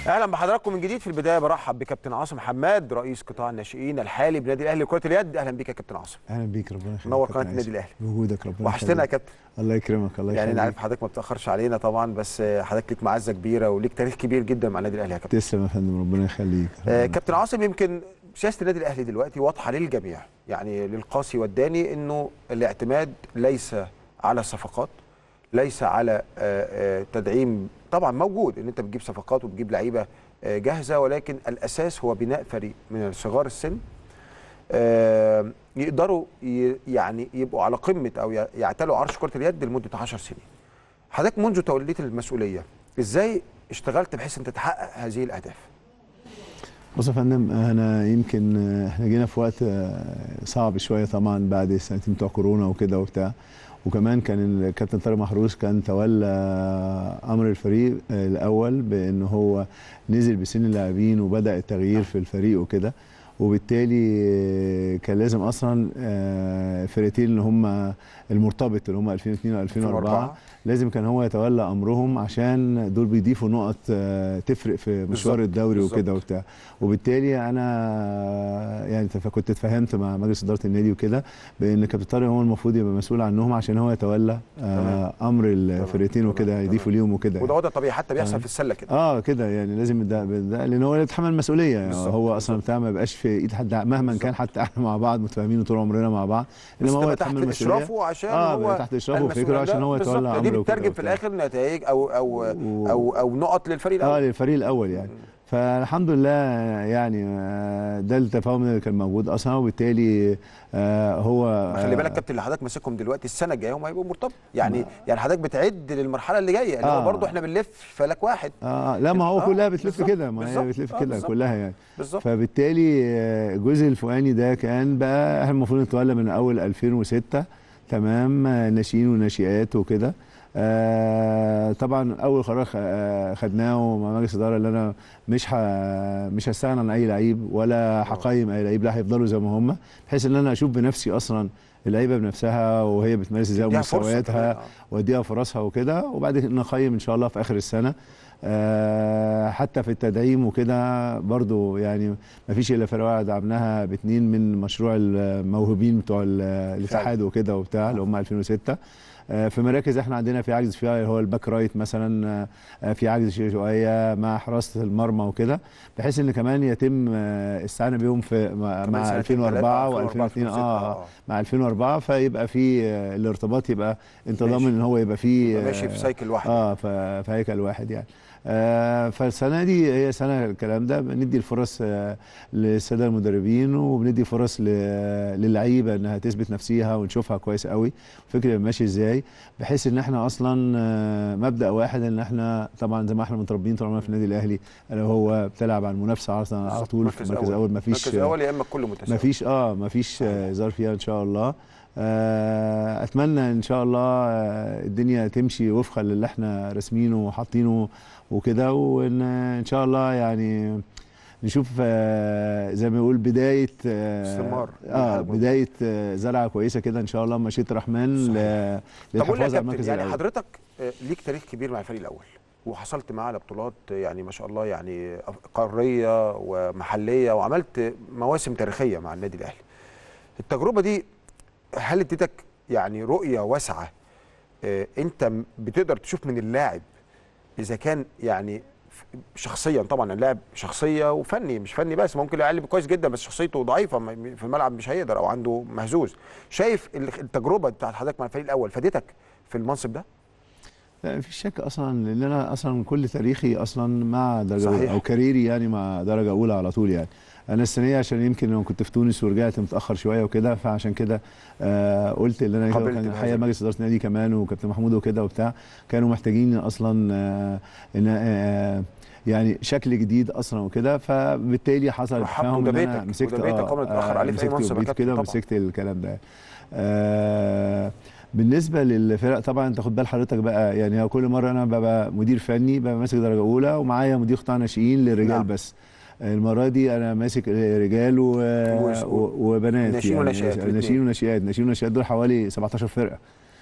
اهلا بحضراتكم من جديد في البدايه برحب بكابتن عاصم حماد رئيس قطاع الناشئين الحالي بنادي الاهلي لكره اليد اهلا بيك يا كابتن عاصم اهلا بيك ربنا يخليك منور كابتن قناه النادي عايز. الاهلي بوجودك ربنا وحشتنا يا يخليك. كابتن الله يكرمك الله يعني انا يخليك عارف حضرتك ما بتاخرش علينا طبعا بس حضرتك ليك معزه كبيره وليك تاريخ كبير جدا مع النادي الاهلي يا كابتن تسلم يا فندم ربنا يخليك آه كابتن عاصم يمكن سياسه النادي الاهلي دلوقتي واضحه للجميع يعني للقاسي والداني انه الاعتماد ليس على الصفقات ليس على آه، آه، تدعيم طبعا موجود ان انت بتجيب صفقات وبتجيب لعيبه آه، جاهزه ولكن الاساس هو بناء فريق من صغار السن آه، يقدروا ي- يعني يبقوا على قمه او ي- يعتلوا عرش كره اليد لمده 10 سنين. حضرتك منذ توليت المسؤوليه ازاي اشتغلت بحيث ان تتحقق هذه الاهداف؟ بص يا فندم انا يمكن آه، احنا جينا في وقت آه، صعب شويه طبعا بعد السنتين بتوع كورونا وكده وبتاع وكمان كان الكابتن طارق محروس كان تولى آه، امر الفريق آه، الاول بان هو نزل بسن اللاعبين وبدا التغيير في الفريق وكده وبالتالي آه، كان لازم اصلا آه، الفرقتين اللي هم المرتبط اللي هم 2002 و2004 لازم كان هو يتولى امرهم عشان دول بيضيفوا نقط آه، تفرق في مشوار بالظبط، الدوري بالظبط. وكده وبتاع وبالتالي انا يعني تف- كنت اتفاهمت مع مجلس اداره النادي وكده بان كابتن طارق هو المفروض يبقى مسؤول عنهم عشان هو يتولى آه امر الفرقتين تمام، وكده تمام. يضيفوا ليهم وكده وده وضع طبيعي حتى بيحصل تمام. في السله كده اه كده يعني لازم ده, ده لان هو اللي يتحمل المسؤوليه يعني بالظبط، هو اصلا بتاع ما يبقاش في ايد حد مهما كان حتى احنا مع بعض متفاهمين طول عمرنا مع بعض بس انما هو تبقى يتحمل تحت المسؤوليه اشرافه عشان اه هو تحت اشرافه المسؤول وفكره عشان ده هو بالظبط. يتولى دي امره وكده بتترجم في وبتاع. الاخر نتائج او او و- او او نقط للفريق اه الاول للفريق الاول يعني فالحمد لله يعني آه، ده التفاهم اللي كان موجود اصلا وبالتالي آه، هو خلي بالك آه، كابتن اللي حضرتك ماسكهم دلوقتي السنه الجايه هم هيبقوا مرتبط يعني يعني حضرتك بتعد للمرحله اللي جايه اللي هو آه. برضه احنا بنلف فلك واحد آه لا ما هو آه، كلها بتلف بالظبط، كده ما بالظبط، هي بتلف آه، كده بالظبط. كلها يعني بالظبط فبالتالي آه، الجزء الفوقاني ده كان بقى احنا المفروض نتولى من اول 2006 تمام آه، ناشئين وناشئات وكده آه طبعا اول قرار خ- آه، خدناه مع مجلس الاداره اللي انا مش ه... مش هستغنى عن اي لعيب ولا هقيم اي لعيب لا هيفضلوا زي ما هم بحيث ان انا اشوف بنفسي اصلا اللعيبه بنفسها وهي بتمارس ازاي اديها فرصة ومستوياتها كمان، آه. واديها فرصها وكده وبعد كده نقيم ان شاء الله في اخر السنه آه، حتى في التدعيم وكده برضو يعني ما فيش الا فرقه دعمناها باتنين من مشروع الموهوبين بتوع ال- الاتحاد وكده وبتاع اللي هم 2006 آه، في مراكز احنا عندنا في عجز فيها اللي هو الباك رايت مثلا آه، في عجز شويه مع حراسه المرمى وكده بحيث ان كمان يتم آه، الاستعانه بيهم في مع, كمان مع سنتين 2004 ثلاثة، و2002 2006 اه مع 2004 فيبقى في آه، الارتباط يبقى انت ماشي. ضامن ان هو يبقى في يبقى ماشي في سايكل واحد اه ف- في هيكل واحد يعني آه فالسنه دي هي سنه الكلام ده بندي الفرص آه للساده المدربين وبندي فرص ل- للعيبه انها تثبت نفسها ونشوفها كويس قوي الفكر يبقى ماشي ازاي بحيث ان احنا اصلا آه مبدا واحد ان احنا طبعا زي ما احنا متربيين طول عمرنا في النادي الاهلي الا هو بتلعب على المنافسه على على بالظبط. طول في المركز الاول مفيش مركز اول يا اما كله متساوي ما فيش اه ما فيش آه، هزار فيها ان شاء الله آه، اتمنى ان شاء الله آه، الدنيا تمشي وفقا للي احنا راسمينه وحاطينه وكده وان ان شاء الله يعني نشوف آه، زي ما يقول بدايه آه، استمرار. اه بدايه آه، زرعه كويسه كده ان شاء الله مشيئه الرحمن صحيح. ل- طب قول لي يا للحفاظ على كابتن المركز يعني الاول حضرتك آه، ليك تاريخ كبير مع الفريق الاول وحصلت معاه على بطولات آه، يعني ما شاء الله يعني قاريه ومحليه وعملت مواسم تاريخيه مع النادي الاهلي التجربه دي هل اديتك يعني رؤيه واسعه آه، انت م- بتقدر تشوف من اللاعب اذا كان يعني ف- شخصيا طبعا اللاعب شخصيه وفني مش فني بس ممكن يلعب كويس جدا بس شخصيته ضعيفه م- في الملعب مش هيقدر او عنده مهزوز شايف ال- التجربه بتاعت حضرتك مع الفريق الاول فادتك في المنصب ده لا مفيش شك اصلا لان انا اصلا كل تاريخي اصلا مع درجه صحيح. اولى او كاريري يعني مع درجه اولى على طول يعني انا السنه دي عشان يمكن لما كنت في تونس ورجعت متاخر شويه وكده فعشان كده آه قلت ان انا قبلت كان بهذا. الحقيقه مجلس اداره النادي كمان وكابتن محمود وكده وبتاع كانوا محتاجين اصلا آه ان آه يعني شكل جديد اصلا وكده فبالتالي حصل رحبت تفاهم ان وده انا بيتك، مسكت وده بيتك آه، عمرك تتأخر عليه في أي مسكت منصب يا وبيت كابتن كده طبعا. ومسكت الكلام ده آه بالنسبه للفرق طبعا انت خد بال حضرتك بقى يعني هو كل مره انا ببقى مدير فني ببقى ماسك درجه اولى ومعايا مدير قطاع ناشئين للرجال نعم. نعم. بس المره دي انا ماسك رجال و... و- و... وبنات ناشئين وناشئات الاتنين. ناشئين وناشئات ناشئين وناشئات دول حوالي 17 فرقه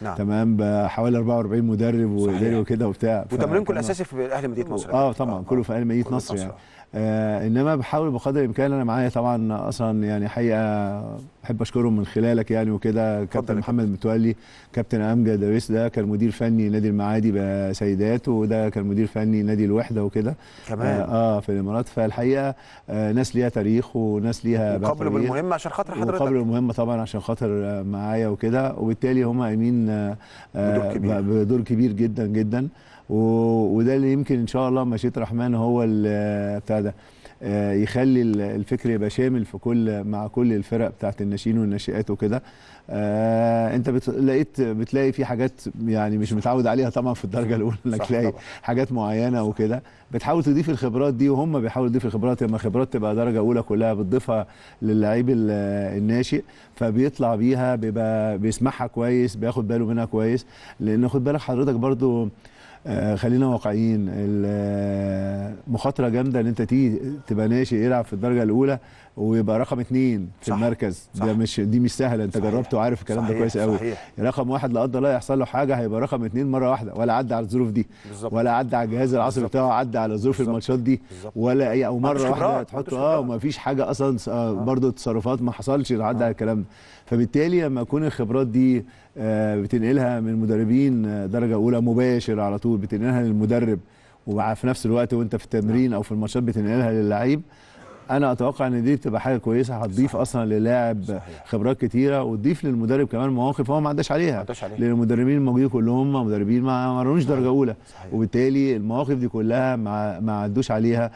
نعم. تمام بحوالي 44 مدرب صحيح. واداري وكده وبتاع وتمرينكم فكان- الاساسي في اهلي مدينه نصر اه طبعا كله في اهل مدينه كله نصر في يعني آه انما بحاول بقدر الامكان انا معايا طبعا اصلا يعني حقيقه بحب اشكرهم من خلالك يعني وكده كابتن يا محمد متولي كابتن امجد دويس ده كان مدير فني نادي المعادي بسيدات وده كان مدير فني نادي الوحده وكده كمان اه, آه في الامارات فالحقيقه آه ناس ليها تاريخ وناس ليها وقبل باقية. بالمهم عشان خاطر حضرتك وقبل المهمة طبعا عشان خاطر آه، معايا وكده وبالتالي هم قايمين آه، آه، بدور كبير. ب- بدور كبير جدا جدا و- وده اللي يمكن ان شاء الله مشيئة الرحمن هو ال- آه، بتاع ده آه، يخلي ال- الفكر يبقى شامل في كل مع كل الفرق بتاعت الناشئين والناشئات وكده آه انت بت- لقيت بتلاقي في حاجات يعني مش متعود عليها طبعا في الدرجه الاولى انك صح تلاقي طبعا. حاجات معينه وكده بتحاول تضيف الخبرات دي وهم بيحاولوا يضيفوا الخبرات لما خبرات تبقى درجه اولى كلها بتضيفها للعيب ال- الناشئ فبيطلع بيها بيبقى بيسمعها كويس بياخد باله منها كويس لان خد بالك حضرتك برضو آه، خلينا واقعيين ال- مخاطره جامده ان انت تيجي تبقى ناشئ يلعب في الدرجه الاولى ويبقى رقم اتنين في صح، المركز صح. ده مش دي مش سهله انت صحيح، جربت وعارف الكلام ده صحيح، كويس قوي صحيح رقم واحد لا قدر الله يحصل له حاجه هيبقى رقم اتنين مره واحده ولا عدى على الظروف دي بالظبط ولا عدى على الجهاز العصبي بالظبط. بتاعه عدى على ظروف بالظبط. الماتشات دي بالظبط ولا اي او ما عندوش مره واحده خبرات، ما تحطه عندوش اه خبرات. وما فيش حاجه اصلا آه برضه تصرفات ما حصلش عدى على الكلام ده فبالتالي لما يكون الخبرات دي آه بتنقلها من مدربين آه، درجه اولى مباشر على طول بتنقلها للمدرب وفي نفس الوقت وانت في التمرين او في الماتشات بتنقلها للعيب انا اتوقع ان دي تبقى حاجه كويسه هتضيف صحيح. اصلا للاعب صحيح. خبرات كتيره وتضيف للمدرب كمان مواقف هو ما عداش ما عليها عداش عليه لان المدربين الموجودين كلهم مدربين ما مرنوش درجه اولى صحيح وبالتالي المواقف دي كلها ما ما عدوش عليها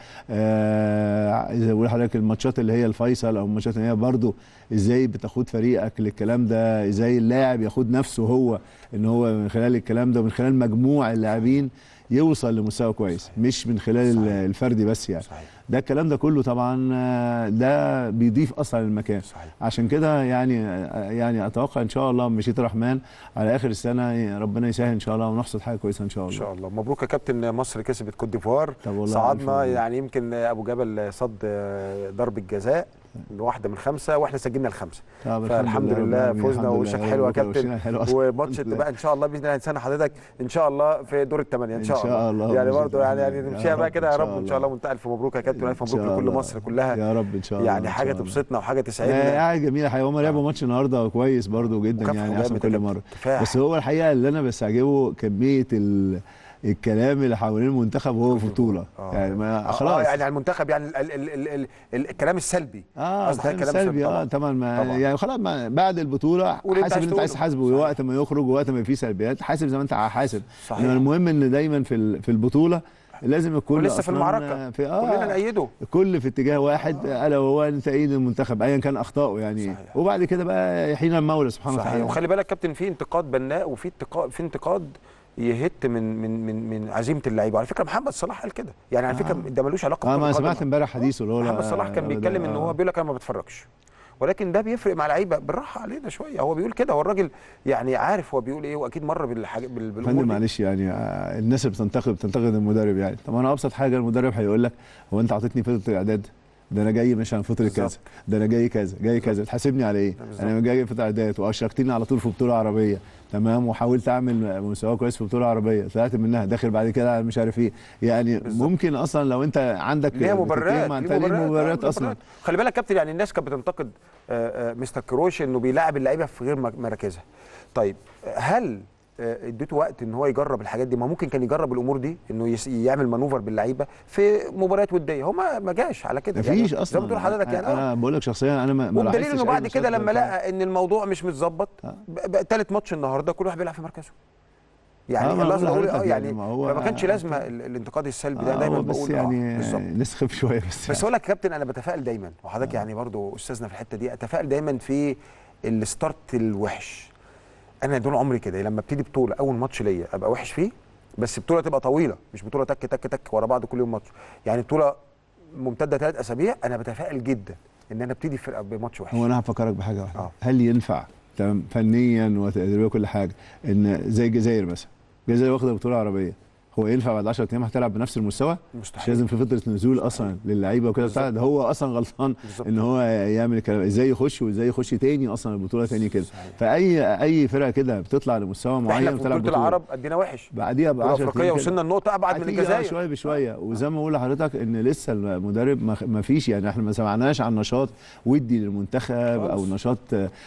آه زي ما بقول لحضرتك الماتشات اللي هي الفيصل او الماتشات اللي هي برضو ازاي بتاخد فريقك للكلام ده ازاي اللاعب ياخد نفسه هو ان هو من خلال الكلام ده ومن خلال مجموع اللاعبين يوصل لمستوى كويس مش من خلال صحيح. الفردي بس يعني صحيح ده الكلام ده كله طبعا آه، ده بيضيف اصلا المكان صحيح عشان كده يعني يعني اتوقع ان شاء الله مشيئه الرحمن على اخر السنه ربنا يسهل ان شاء الله ونحصد حاجه كويسه ان شاء ان الله شاء الله مبروك يا كابتن مصر كسبت كوت ديفوار طب والله ألف صعدنا مبروك. يعني يمكن ابو جبل صد ضربه جزاء واحده من خمسه واحنا سجلنا الخمسه طب فالحمد رب لله العالمين، فوزنا الحمد لله. ووشك حلو يا بكرة كابتن وشنا حلو أصلاً. وماتش الحمد لله. بقى ان شاء الله باذن الله هنستنى حضرتك ان شاء الله في دور الثمانيه ان شاء, إن شاء الله. يعني بإذن برضه يعني يعني الله. نمشيها يا بقى رب كده يا إن رب شاء ان شاء الله الله. وانت الف مبروك يا كابتن الف إن مبروك شاء لكل الله. مصر كلها يا رب ان شاء الله يعني إن حاجه شاء الله. تبسطنا وحاجه آه، تسعدنا حاجه جميله حقيقه هم لعبوا ماتش النهارده كويس برضو جدا وكافحوا يعني جامد احسن يا كل كابتن. مره كفاح. بس هو الحقيقه اللي انا بستعجبه كميه ال... الكلام اللي حوالين المنتخب وهو في بطوله آه. يعني ما آه، خلاص آه يعني على المنتخب يعني ال ال ال ال ال ال الكلام السلبي اه قصدي كلام كلام سلبي اه طبعاً. طبعا ما طبعاً. يعني خلاص ما بعد البطوله قول أنت حاسب عايز ان انت عايز تقوله. تحاسبه صحيح. وقت ما يخرج ووقت ما فيه سلبيات حاسب زي ما انت حاسب صحيح. إنما المهم ان دايما في ال- في البطوله لازم الكل ولسه في أصلاً المعركه في كلنا اه نأيده الكل في اتجاه واحد الا وهو ان تأييد المنتخب ايا كان اخطائه يعني صحيح. وبعد كده بقى يحين المولى سبحانه صحيح وتعالى وخلي بالك كابتن في انتقاد بناء وفي انتقاد في انتقاد يهت من من من من عزيمه اللعيبه على فكره محمد صلاح قال كده يعني على آه. فكره ده ملوش علاقه اه بكرة ما القدم. سمعت امبارح حديثه اللي هو محمد صلاح كان ده- بيتكلم ان هو آه. بيقول لك انا ما بتفرجش ولكن ده بيفرق مع لعيبه بالراحه علينا شويه هو بيقول كده هو الراجل يعني عارف هو بيقول ايه واكيد مر بالحاجات بال- بالامور فندم دي. معلش يعني آه، الناس اللي بتنتقد بتنتقد المدرب يعني طب انا ابسط حاجه المدرب هيقول لك هو انت عطيتني فتره الاعداد ده انا جاي مش عن فتره كذا بالظبط. ده انا جاي كذا جاي كذا تحاسبني على ايه بالظبط. انا جاي فتره اعداد واشركتني على طول في بطوله عربيه تمام وحاولت اعمل مستوى كويس في بطوله عربيه طلعت منها داخل بعد كده على مش عارف ايه يعني بالظبط. ممكن اصلا لو انت عندك ليها مبررات بتتكلم عن ليه تقليل مبررات مبررات آه، اصلا خلي بالك كابتن يعني الناس كانت بتنتقد آه، آه، مستر كروش انه بيلاعب اللعيبه في غير مك- مراكزها طيب هل آه، اديته وقت ان هو يجرب الحاجات دي ما ممكن كان يجرب الامور دي انه يس- يعمل مانوفر باللعيبه في مباريات وديه هو ما ما جاش على كده مفيش يعني اصلا زي ما بتقول حضرتك يعني آه. انا بقول لك شخصيا انا ما ما والدليل لاحظتش انه أي بعد كده مشاكل لما بتاع- لقى ان الموضوع مش متظبط آه. بقى تالت ماتش النهارده كل واحد بيلعب في مركزه يعني آه، ما اللي قصدي بقول اقول اه لحضرتك يعني يعني ما هو- فما كانش لازمه ال- الانتقاد السلبي ده آه، دايما هو بس بقول يعني اه بالظبط نسخف شويه بس بس اقول لك يا كابتن انا بتفائل دايما وحضرتك يعني برضو استاذنا في الحته دي اتفائل دايما في الستارت الوحش انا دول عمري كده لما ابتدي بطوله اول ماتش ليا ابقى وحش فيه بس بطوله تبقى طويله مش بطوله تك تك تك ورا بعض كل يوم ماتش يعني بطوله ممتده ثلاث اسابيع انا بتفائل جدا ان انا ابتدي فرقه بماتش وحش هو انا هفكرك بحاجه واحده آه. هل ينفع تمام فنيا وتدريبيا وكل حاجه ان زي الجزائر مثلا الجزائر واخده بطوله عربيه هو ينفع بعد 10 ايام هتلعب بنفس المستوى مش مستحيل لازم في فتره نزول اصلا للعيبه وكده بتاع ده هو اصلا غلطان بالظبط. ان هو يعمل الكلام ازاي يخش وازاي يخش تاني اصلا البطوله تاني كده صحيح. فاي اي فرقه كده بتطلع لمستوى معين احنا في بتلعب بطوله بطوله العرب ادينا وحش بعديها ب 10 الافريقيه ايام كده وصلنا النقطه ابعد من هتيجي الجزائر شويه بشويه وزي ما بقول لحضرتك ان لسه المدرب ما- ما فيش يعني احنا ما سمعناش عن نشاط ودي للمنتخب او خالص. نشاط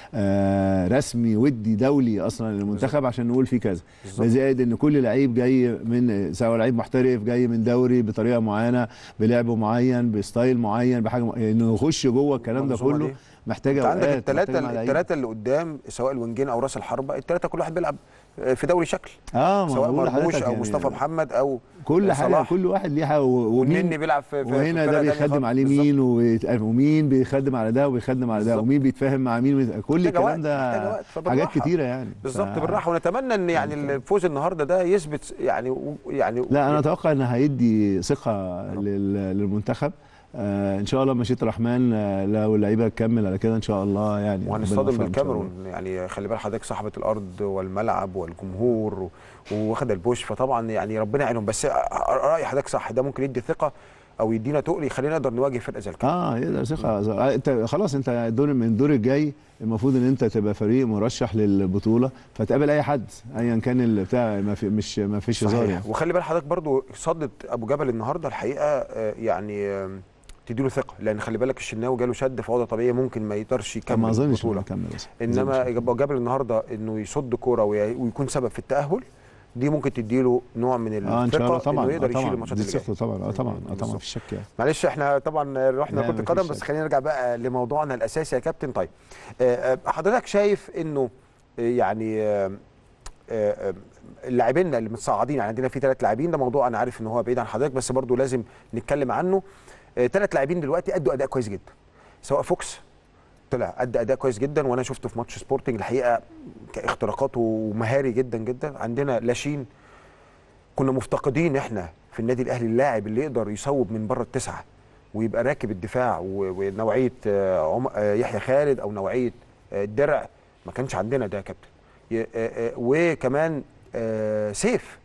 آه، رسمي ودي دولي اصلا للمنتخب عشان نقول فيه كذا بالظبط. ده زائد ان كل لعيب جاي من سواء لعيب محترف جاي من دوري بطريقه معينه بلعب معين بستايل معين بحاجه م- انه يخش جوه الكلام ده المنظومة كله دي. محتاجه انت عندك اوقات الثلاثه محتاجة مع لعيب. الثلاثه اللي قدام سواء الونجين او راس الحربه الثلاثه كل واحد بيلعب في دوري شكل اه ما سواء بقول مرموش لحضرتك او يعني مصطفى محمد او كل حاجه صلاح. كل واحد ليه حاجه و- والنني ومين بيلعب في, في وهنا في ده فرقة تانية بيخدم خالص. عليه بالظبط. مين ويت- ومين بيخدم على ده وبيخدم على ده بالظبط. ومين بيتفاهم مع مين ويت- كل محتاجة وقت، الكلام ده محتاجة وقت، حاجات فبالراحة. كتيره يعني بالظبط ف- بالراحه ونتمنى ان يعني الفوز النهارده ده يثبت يعني و- يعني لا انا اتوقع ان هيدي ثقه لل- للمنتخب آه ان شاء الله مشيئه الرحمن آه لو اللعيبه تكمل على كده ان شاء الله يعني ربنا وهنصطدم يوفقهم إن شاء الله. بالكاميرون يعني خلي بال حضرتك صاحبه الارض والملعب والجمهور و- واخد البوش فطبعا يعني ربنا يعينهم بس راي حضرتك صح ده ممكن يدي ثقه او يدينا تقل يخلينا نقدر نواجه فرقه زي الكاميرون اه يقدر ثقه آه، انت خلاص انت الدور من الدور الجاي المفروض ان انت تبقى فريق مرشح للبطوله فتقابل اي حد ايا كان اللي بتاع ما في مش ما فيش هزار صحيح يعني وخلي بال حضرتك برضو صدت ابو جبل النهارده الحقيقه آه، يعني آه، تديله ثقه لان خلي بالك الشناوي جاله شد في وضع طبيعي ممكن ما يقدرش ما يكمل اظنش البطوله انه يكمل بس انما ابو جبل النهارده انه يصد كوره وي- ويكون سبب في التاهل دي ممكن تديله نوع من الثقه اه ان شاء الله طبعا انه يقدر آه يشيل طبعا الماتشات دي اللي جايه ثقته طبعا اه طبعا اه طبعا بالظبط. مفيش شك يعني معلش احنا طبعا رحنا لا، كره مفيش القدم بس شك. خلينا نرجع بقى لموضوعنا الاساسي يا كابتن طيب آه، آه، حضرتك شايف انه آه، يعني آه، آه، آه، اللاعبين اللي متصاعدين يعني عندنا في ثلاث لاعبين ده موضوع انا عارف ان هو بعيد عن حضرتك بس برضو لازم نتكلم عنه ثلاث لاعبين دلوقتي ادوا اداء كويس جدا سواء فوكس طلع ادى اداء كويس جدا وانا شفته في ماتش سبورتنج الحقيقه اختراقاته مهاري جدا جدا عندنا لاشين كنا مفتقدين احنا في النادي الاهلي اللاعب اللي يقدر يصوب من بره التسعه ويبقى راكب الدفاع و- ونوعيه آه، عم- آه، يحيى خالد او نوعيه آه، الدرع ما كانش عندنا ده يا كابتن ي- آه، آه، وكمان آه، سيف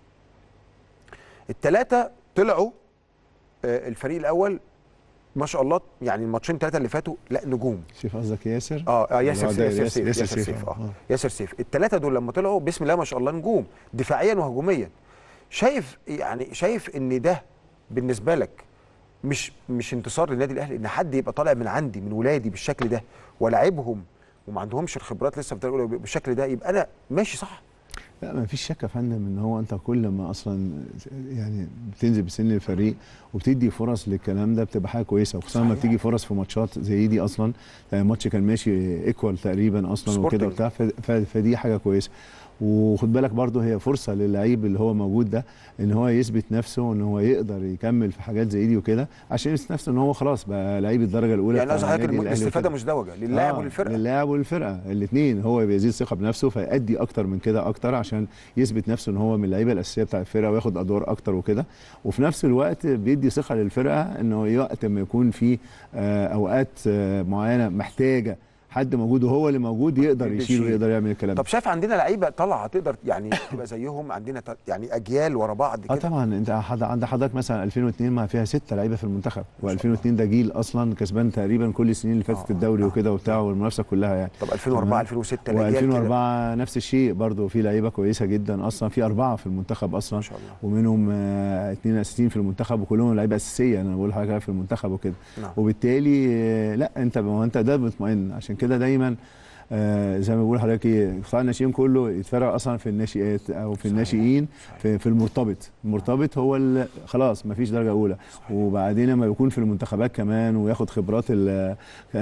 الثلاثه طلعوا آه، الفريق الاول ما شاء الله يعني الماتشين ثلاثه اللي فاتوا لا نجوم شوف قصدك ياسر اه اه ياسر اللي هو سيف ده ياسر سيف ياسر ياسر سيف، سيف آه، اه آه. ياسر سيف الثلاثه دول لما طلعوا بسم الله ما شاء الله نجوم دفاعيا وهجوميا شايف يعني شايف ان ده بالنسبه لك مش مش انتصار للنادي الاهلي ان حد يبقى طالع من عندي من ولادي بالشكل ده ولاعبهم وما عندهمش الخبرات لسه في الدرجه الأولى بالشكل ده يبقى انا ماشي صح لا ما فيش شك يا فندم ان هو انت كل ما اصلا يعني بتنزل بسن الفريق وبتدي فرص للكلام ده بتبقى حاجه كويسه وخصوصا لما صحيح. بتيجي فرص في ماتشات زي دي اصلا يعني الماتش كان ماشي ايكوال تقريبا اصلا وكده سبورتنج. وبتاع ف- ف- فدي حاجه كويسه وخد بالك برضه هي فرصه للعيب اللي هو موجود ده ان هو يثبت نفسه ان هو يقدر يكمل في حاجات زي دي وكده عشان يثبت نفسه ان هو خلاص بقى لعيب الدرجه الاولى يعني بتاع قصدي حضرتك النادي الأهلي الاستفاده وكده. مزدوجه للاعب آه، وللفرقه للاعب والفرقه الاثنين هو بيزيد ثقه بنفسه فيأدي اكتر من كده اكتر عشان يثبت نفسه ان هو من اللعيبه الاساسيه بتاع الفرقه وياخد ادوار اكتر وكده وفي نفس الوقت بيدي ثقه للفرقه انه وقت ما يكون في آه، اوقات آه، معينه محتاجه حد موجود وهو اللي موجود يقدر يشيل. يشيل ويقدر يعمل الكلام ده طب شايف عندنا لعيبه طالعه تقدر يعني تبقى زيهم عندنا ت- يعني اجيال ورا بعض اه كده طبعا انت حد عند حضرتك مثلا 2002 ما فيها ستة لعيبه في المنتخب ما شاء و2002 ده جيل اصلا كسبان تقريبا كل السنين اللي فاتت آه، الدوري آه. وكده وبتاع والمنافسه كلها يعني طب 2004 تمام. 2006 الأجيال كده. و2004 نفس الشيء برضه في لعيبه كويسه جدا اصلا في اربعه في المنتخب اصلا ما شاء الله ومنهم آه، اثنين اساسيين في المنتخب وكلهم لعيبه اساسيه انا بقول حاجه في المنتخب وكده نعم وبالتالي آه، لا انت ما هو انت ده مطمئن عشان كده دايما آه، زي ما بقول لحضرتك ايه قطاع الناشئين كله يتفرق اصلا في الناشئات او في صحيح. الناشئين صحيح. في, في المرتبط المرتبط هو ال- خلاص ما فيش درجه اولى صحيح. وبعدين لما بيكون في المنتخبات كمان وياخد خبرات ال-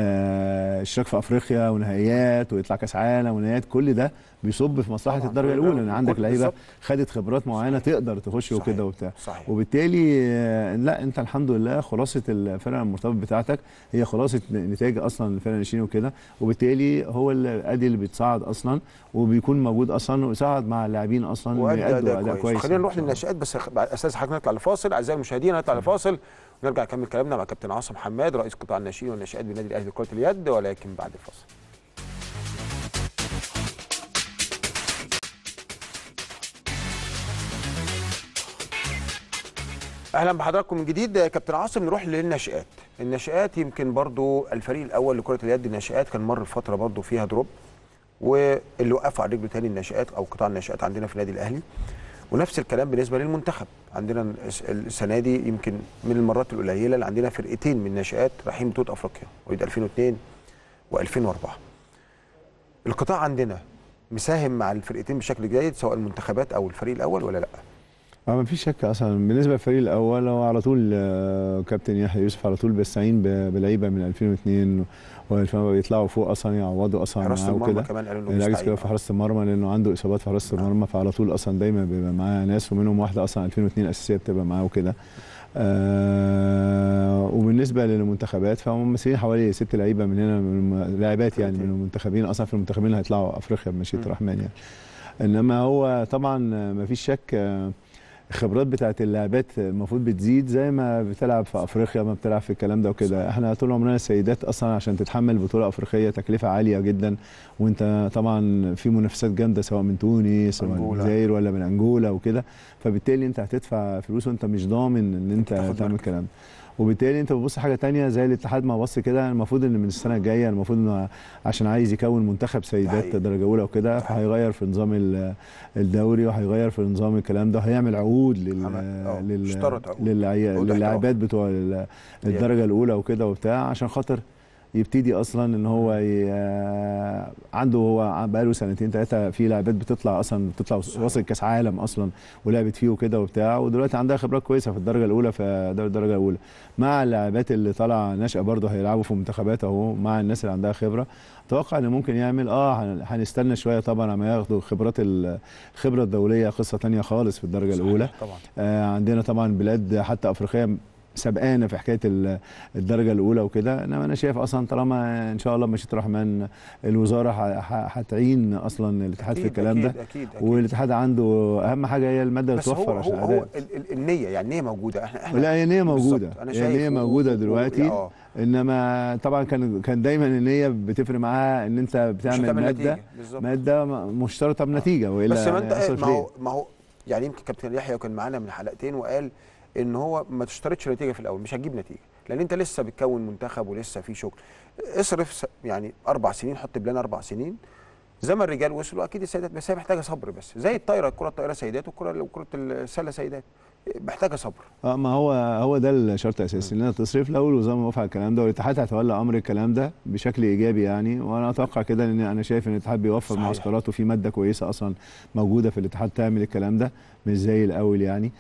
آه، اشتراك في افريقيا ونهائيات ويطلع كاس عالم ونهائيات كل ده بيصب في مصلحه طبعاً. الدرجه كل ده الاولى ان عندك كل- لعيبه بالظبط. خدت خبرات معينه تقدر تخش صحيح. وكده وبتاع صحيح وبالتالي آه، لا انت الحمد لله خلاصه الفرق المرتبط بتاعتك هي خلاصه نتائج اصلا الفرق الناشئين وكده وبالتالي هو الادي اللي بيتصاعد اصلا وبيكون موجود اصلا ويصعد مع اللاعبين اصلا وادى بيأدوا اداء اداء كويس كويس خلينا نروح للناشئات بس خ- بعد استاذ حضرتك نطلع لفاصل اعزائي المشاهدين نطلع لفاصل ونرجع نكمل كلامنا مع كابتن عاصم حماد رئيس قطاع الناشئين والناشئات بالنادي الاهلي لكره اليد ولكن بعد الفاصل اهلا بحضراتكم من جديد يا كابتن عاصم نروح للناشئات الناشئات يمكن برضو الفريق الاول لكره اليد الناشئات كان مر فتره برضو فيها دروب واللي وقفوا على رجله تاني الناشئات او قطاع الناشئات عندنا في النادي الاهلي ونفس الكلام بالنسبه للمنتخب عندنا الس- السنه دي يمكن من المرات القليله اللي عندنا فرقتين من الناشئات رايحين بطوله افريقيا مواليد 2002 و2004 القطاع عندنا مساهم مع الفرقتين بشكل جيد سواء المنتخبات او الفريق الاول ولا لا اه ما فيش شك اصلا بالنسبه للفريق الاول هو على طول آه، كابتن يحيى يوسف على طول بيستعين ب- بلعيبه من 2002 و2000 بيطلعوا فوق اصلا يعوضوا اصلا حراسه معاه المرمى وكده كمان قالوا انه العجز مستعين. كده في حراسه المرمى لانه عنده اصابات في حراسه المرمى فعلى طول اصلا دايما بيبقى معاه ناس ومنهم واحده اصلا 2002 اساسيه بتبقى معاه وكده آه وبالنسبه للمنتخبات فهم ممثلين حوالي ست لعيبه من هنا من الم- لاعبات يعني من المنتخبين اصلا في المنتخبين اللي هيطلعوا افريقيا بمشيئه م. الرحمن يعني انما هو طبعا ما فيش شك آه، الخبرات بتاعت اللاعبات المفروض بتزيد زي ما بتلعب في افريقيا ما بتلعب في الكلام ده وكده احنا طول عمرنا السيدات اصلا عشان تتحمل بطوله افريقيه تكلفه عاليه جدا وانت طبعا في منافسات جامده سواء من تونس ولا من أنجولا. الجزائر ولا من انجولا وكده فبالتالي انت هتدفع فلوس وانت مش ضامن ان انت تاخد تعمل مركز. الكلام ده وبالتالي انت بتبص حاجه تانية زي الاتحاد ما بص كده المفروض ان من السنه الجايه المفروض انه عشان عايز يكون منتخب سيدات حقيقي. درجه اولى وكده فهيغير في نظام ال- الدوري وهيغير في نظام الكلام ده هيعمل عقود لل عمل- اه، لل اشترط عقود. للعي- عقود للاعبات بتوع ال- الدرجه الاولى وكده وبتاع عشان خاطر يبتدي اصلا ان هو ي... عنده هو بقاله سنتين ثلاثه في لاعبات بتطلع اصلا بتطلع وصل كاس عالم اصلا ولعبت فيه وكده وبتاع ودلوقتي عندها خبرات كويسه في الدرجه الاولى في دوري الدرجه الاولى مع اللاعبات اللي طالعه ناشئه برضه هيلعبوا في منتخبات اهو مع الناس اللي عندها خبره اتوقع ان ممكن يعمل اه هن- هنستنى شويه طبعا اما ياخدوا خبرات ال- الخبره الدوليه قصه تانية خالص في الدرجه الاولى طبعا آه، عندنا طبعا بلاد حتى افريقيه سبقانا في حكايه ال- الدرجه الاولى وكده انما انا شايف اصلا طالما ان شاء الله بمشيئه الرحمن الوزاره ه- ه- هتعين اصلا الاتحاد في أكيد- الكلام ده أكيد أكيد أكيد. والاتحاد عنده اهم حاجه هي الماده اللي بس هو توفر هو, عشان هو الاداء ال- ال- النيه يعني النيه موجوده احنا احنا لا هي نيه بالظبط. موجوده انا هي شايف نيه و- موجوده و- دلوقتي اه انما طبعا كان كان دايما النيه بتفرق معاها ان انت مش بتعمل هتعمل ماده نتيجة. بالظبط. ماده م- مشترطه بنتيجه والا بس ما انت هيحصل ما خير. هو ما هو يعني يمكن كابتن يحيى كان معانا من حلقتين وقال ان هو ما تشترطش نتيجه في الاول مش هتجيب نتيجه لان انت لسه بتكون منتخب ولسه في شغل اصرف س- يعني اربع سنين حط بلان اربع سنين زي ما الرجال وصلوا اكيد السيدات بس هي محتاجه صبر بس زي الطايره الكره الطايره سيدات والكره وكره السله سيدات محتاجه صبر اه ما هو هو ده الشرط الاساسي ان تصريف الاول وزي ما وافق على الكلام ده والاتحاد هيتولى امر الكلام ده بشكل ايجابي يعني وانا اتوقع كده ان انا شايف ان الاتحاد بيوفر صحيح. معسكرات وفي ماده كويسه اصلا موجوده في الاتحاد تعمل الكلام ده مش زي الاول يعني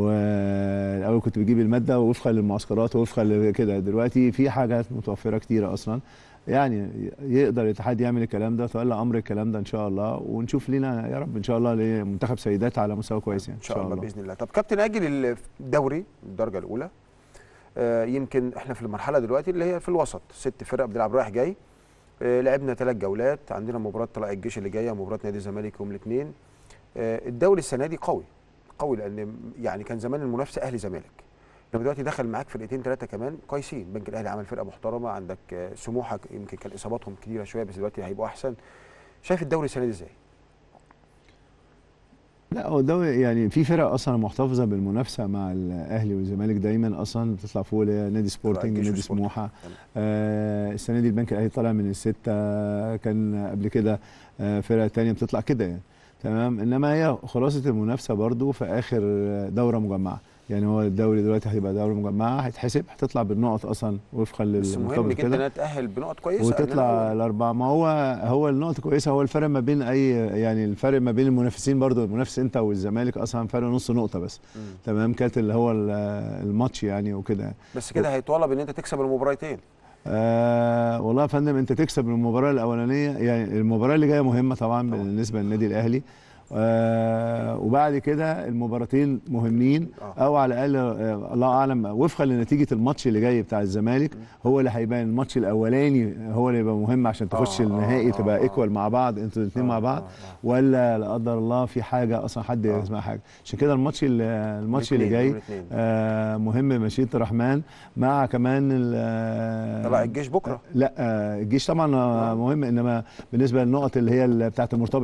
والاول كنت بجيب الماده وفقا للمعسكرات وفقا لكده دلوقتي في حاجات متوفره كتيره اصلا يعني يقدر الاتحاد يعمل الكلام ده يتولى امر الكلام ده ان شاء الله ونشوف لينا يا رب ان شاء الله لمنتخب سيدات على مستوى كويس يعني ان شاء الله باذن الله طب كابتن اجل الدوري الدرجه الاولى آه يمكن احنا في المرحله دلوقتي اللي هي في الوسط ست فرق بنلعب رايح جاي آه لعبنا ثلاث جولات عندنا مباراه طلائع الجيش اللي جايه ومباراه نادي الزمالك يوم الاثنين آه الدوري السنه دي قوي قوي لان يعني كان زمان المنافسه اهلي زمالك انما دلوقتي دخل معاك فرقتين ثلاثه كمان كويسين البنك الاهلي عمل فرقه محترمه عندك آه سموحه يمكن كان اصاباتهم كتيره شويه بس دلوقتي هيبقوا احسن شايف الدوري السنه دي ازاي؟ لا هو ده يعني في فرق اصلا محتفظه بالمنافسه مع الاهلي والزمالك دايما اصلا بتطلع فوق اللي هي نادي سبورتنج الجيش نادي وسبورتنج. سموحه تمام. آه السنه دي البنك الاهلي طالع من السته كان قبل كده آه فرقه تانية بتطلع كده يعني تمام انما هي خلاصه المنافسه برضو في اخر دوره مجمعه يعني هو الدوري دلوقتي هيبقى دوره مجمعه هيتحسب هتطلع بالنقط اصلا وفقا بس مهم للمرتبط جدا كده انها تاهل بنقط كويسه وتطلع الاربعه ما هو هو النقطه كويسه هو الفرق ما بين اي يعني الفرق ما بين المنافسين برضو المنافس انت والزمالك اصلا فرق نص نقطه بس مم. تمام كانت اللي هو ال- الماتش يعني وكده بس كده هيطالب ان انت تكسب المباراتين آه والله يا فندم انت تكسب المباراه الاولانيه يعني المباراه اللي جايه مهمه طبعا طبعاً. بالنسبه للنادي الاهلي آه وبعد كده المباراتين مهمين آه. او على الاقل آه الله اعلم وفقا لنتيجه الماتش اللي جاي بتاع الزمالك هو اللي هيبان الماتش الاولاني هو اللي يبقى مهم عشان تخش آه، النهائي آه، تبقى آه. ايكوال مع بعض انتوا الاثنين آه، مع بعض آه، آه. ولا لا قدر الله في حاجه اصلا حد آه. يسمع حاجه عشان كده الماتش اللي الماتش اللي الاثنين، جاي يوم الاثنين. آه مهم مشيئه الرحمن مع كمان ال- آه، طلع الجيش بكره لا آه، الجيش طبعا آه، آه. مهم انما بالنسبه للنقط اللي هي اللي بتاعت المرتبط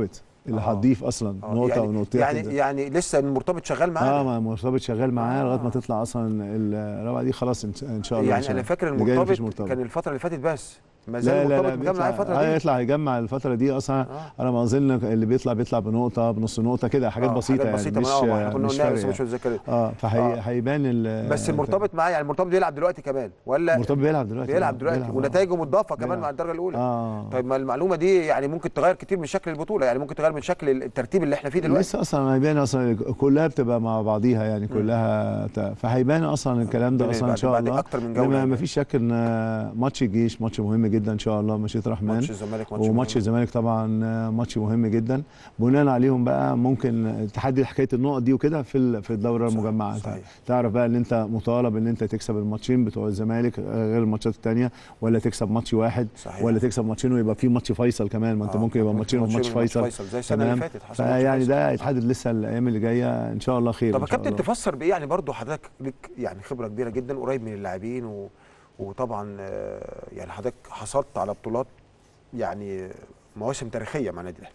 اللي آه. هتضيف اصلا آه، نقطه يعني ونقطتين يعني يعني لسه المرتبط شغال معانا اه ما مرتبط شغال معاه آه. لغايه ما تطلع اصلا الرابعه دي خلاص ان ان شاء الله إن يعني شاء انا الله. فاكر اللي جاي مفيش المرتبط كان الفتره اللي فاتت بس ما زال لا لا المرتبط لا مكمل معايا بيطلع الفتره آه دي يطلع يجمع الفتره دي اصلا آه. على ما اظن اللي بيطلع بيطلع بنقطه بنص نقطه كده حاجات آه، بسيطه حاجات يعني بسيطه مش مش احنا كنا مش قلناها فرق بس مش يعني. متذكر اه آه. فهيبان ال بس المرتبط معاه يعني المرتبط بيلعب دلوقتي كمان ولا المرتبط بيلعب دلوقتي بيلعب دلوقتي آه. ونتائجه مضافه كمان بيلعب. مع الدرجه الاولى اه طيب ما المعلومه دي يعني ممكن تغير كتير من شكل البطوله يعني ممكن تغير من شكل الترتيب اللي احنا فيه دلوقتي لسه اصلا هيبان اصلا كلها بتبقى مع بعضيها يعني كلها ت- فهيبان اصلا الكلام ده بعد- اصلا ان شاء بعد الله اكتر من جوله ما يعني. فيش شك ان ماتش الجيش ماتش مهم جدا ان شاء الله مشيئه الرحمن ماتش الزمالك ماتش وماتش مهم. الزمالك طبعا ماتش مهم جدا بناء عليهم بقى ممكن تحدد حكايه النقط دي وكده في ال- في الدوره صح، المجمعه صحيح. تعرف بقى ان انت مطالب ان انت تكسب الماتشين بتوع الزمالك غير الماتشات الثانيه ولا تكسب ماتش واحد صحيح. ولا تكسب ماتشين ويبقى في ماتش فيصل كمان ما انت آه، ممكن يبقى ماتشين وماتش فيصل زي السنه اللي تمام فاتت حصل ماتش فيعني فيصل. ده هيتحدد لسه الايام اللي جايه ان شاء الله خير طب يا إن شاء كابتن الله. تفسر بايه يعني برضو حضرتك ليك يعني خبره كبيره جدا قريب من اللاعبين و... وطبعا آه، يعني حضرتك حصلت على بطولات يعني مواسم تاريخيه مع النادي الاهلي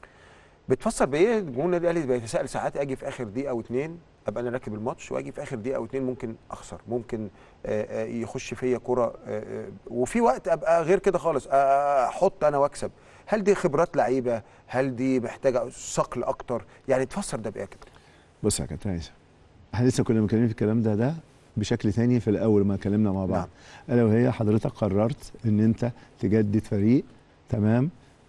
بتفسر بايه جمهور النادي الاهلي بيتساءل ساعات اجي في اخر دقيقه او اتنين ابقى انا راكب الماتش واجي في اخر دقيقه او اتنين ممكن اخسر ممكن آه، آه، يخش فيا كره آه، آه، وفي وقت ابقى غير كده خالص آه، احط انا واكسب هل دي خبرات لعيبه هل دي محتاجه صقل اكتر يعني تفسر ده بايه يا كابتن بص يا كابتن عايز احنا لسه كنا متكلمين في الكلام ده ده بشكل تاني في الاول ما اتكلمنا مع بعض نعم. الا وهي حضرتك قررت ان انت تجدد فريق تمام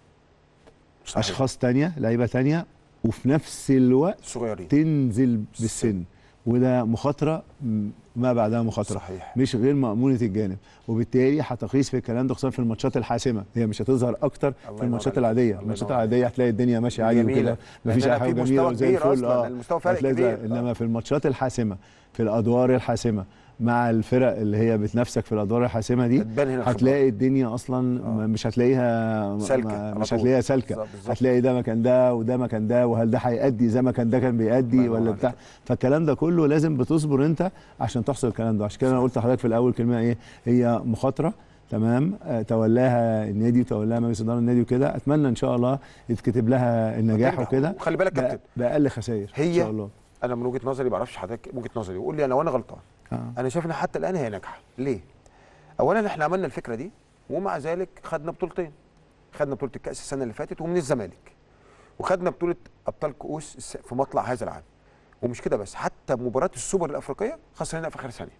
صحيح. اشخاص تانية لعيبه تانية وفي نفس الوقت صغيرين تنزل بالسن وده مخاطره م- ما بعدها مخاطره صحيح مش غير مأمونة الجانب وبالتالي هتقيس في الكلام ده خصوصا في الماتشات الحاسمه هي مش هتظهر اكتر الله في ينور الماتشات عليك. العاديه الله الماتشات ينور العاديه هتلاقي الدنيا ماشيه عادي جميلة. وكده مفيش لأن اي أنا حاجه في جميله مستوى وزي كبير الفل أصلاً، اه المستوى فارق هتلاقي كبير. ده. انما في الماتشات الحاسمه في الادوار الحاسمه مع الفرق اللي هي بتنافسك في الادوار الحاسمه دي هتبان هنا الخبرات. هتلاقي الدنيا اصلا آه. ما- مش هتلاقيها سالكة ما- على مش طول. هتلاقيها سالكه بالظبط، بالظبط. هتلاقي ده مكان ده وده مكان ده وهل ده هيأدي زي ما كان ده كان الله بيأدي ينور ولا عليك. بتاع فالكلام ده كله لازم بتصبر انت عشان تحصل الكلام ده عشان كده انا قلت لحضرتك في الاول كلمه ايه هي مخاطره تمام آه، تولاها النادي وتولاها مجلس اداره النادي وكده اتمنى ان شاء الله يتكتب لها النجاح هتنجح. وكده وخلي بالك يا بأ- كابتن باقل خسائر ان هي شاء الله انا من وجهه نظري ما اعرفش حضرتك وجهه نظري وقول لي انا وانا غلطان آه. انا شايف ان حتى الان هي ناجحه ليه اولا احنا عملنا الفكره دي ومع ذلك خدنا بطولتين خدنا بطوله الكاس السنه اللي فاتت ومن الزمالك وخدنا بطوله ابطال كؤوس الس- في مطلع هذا العام ومش كده بس حتى مباراه السوبر الافريقيه خسرنا في اخر ثانيه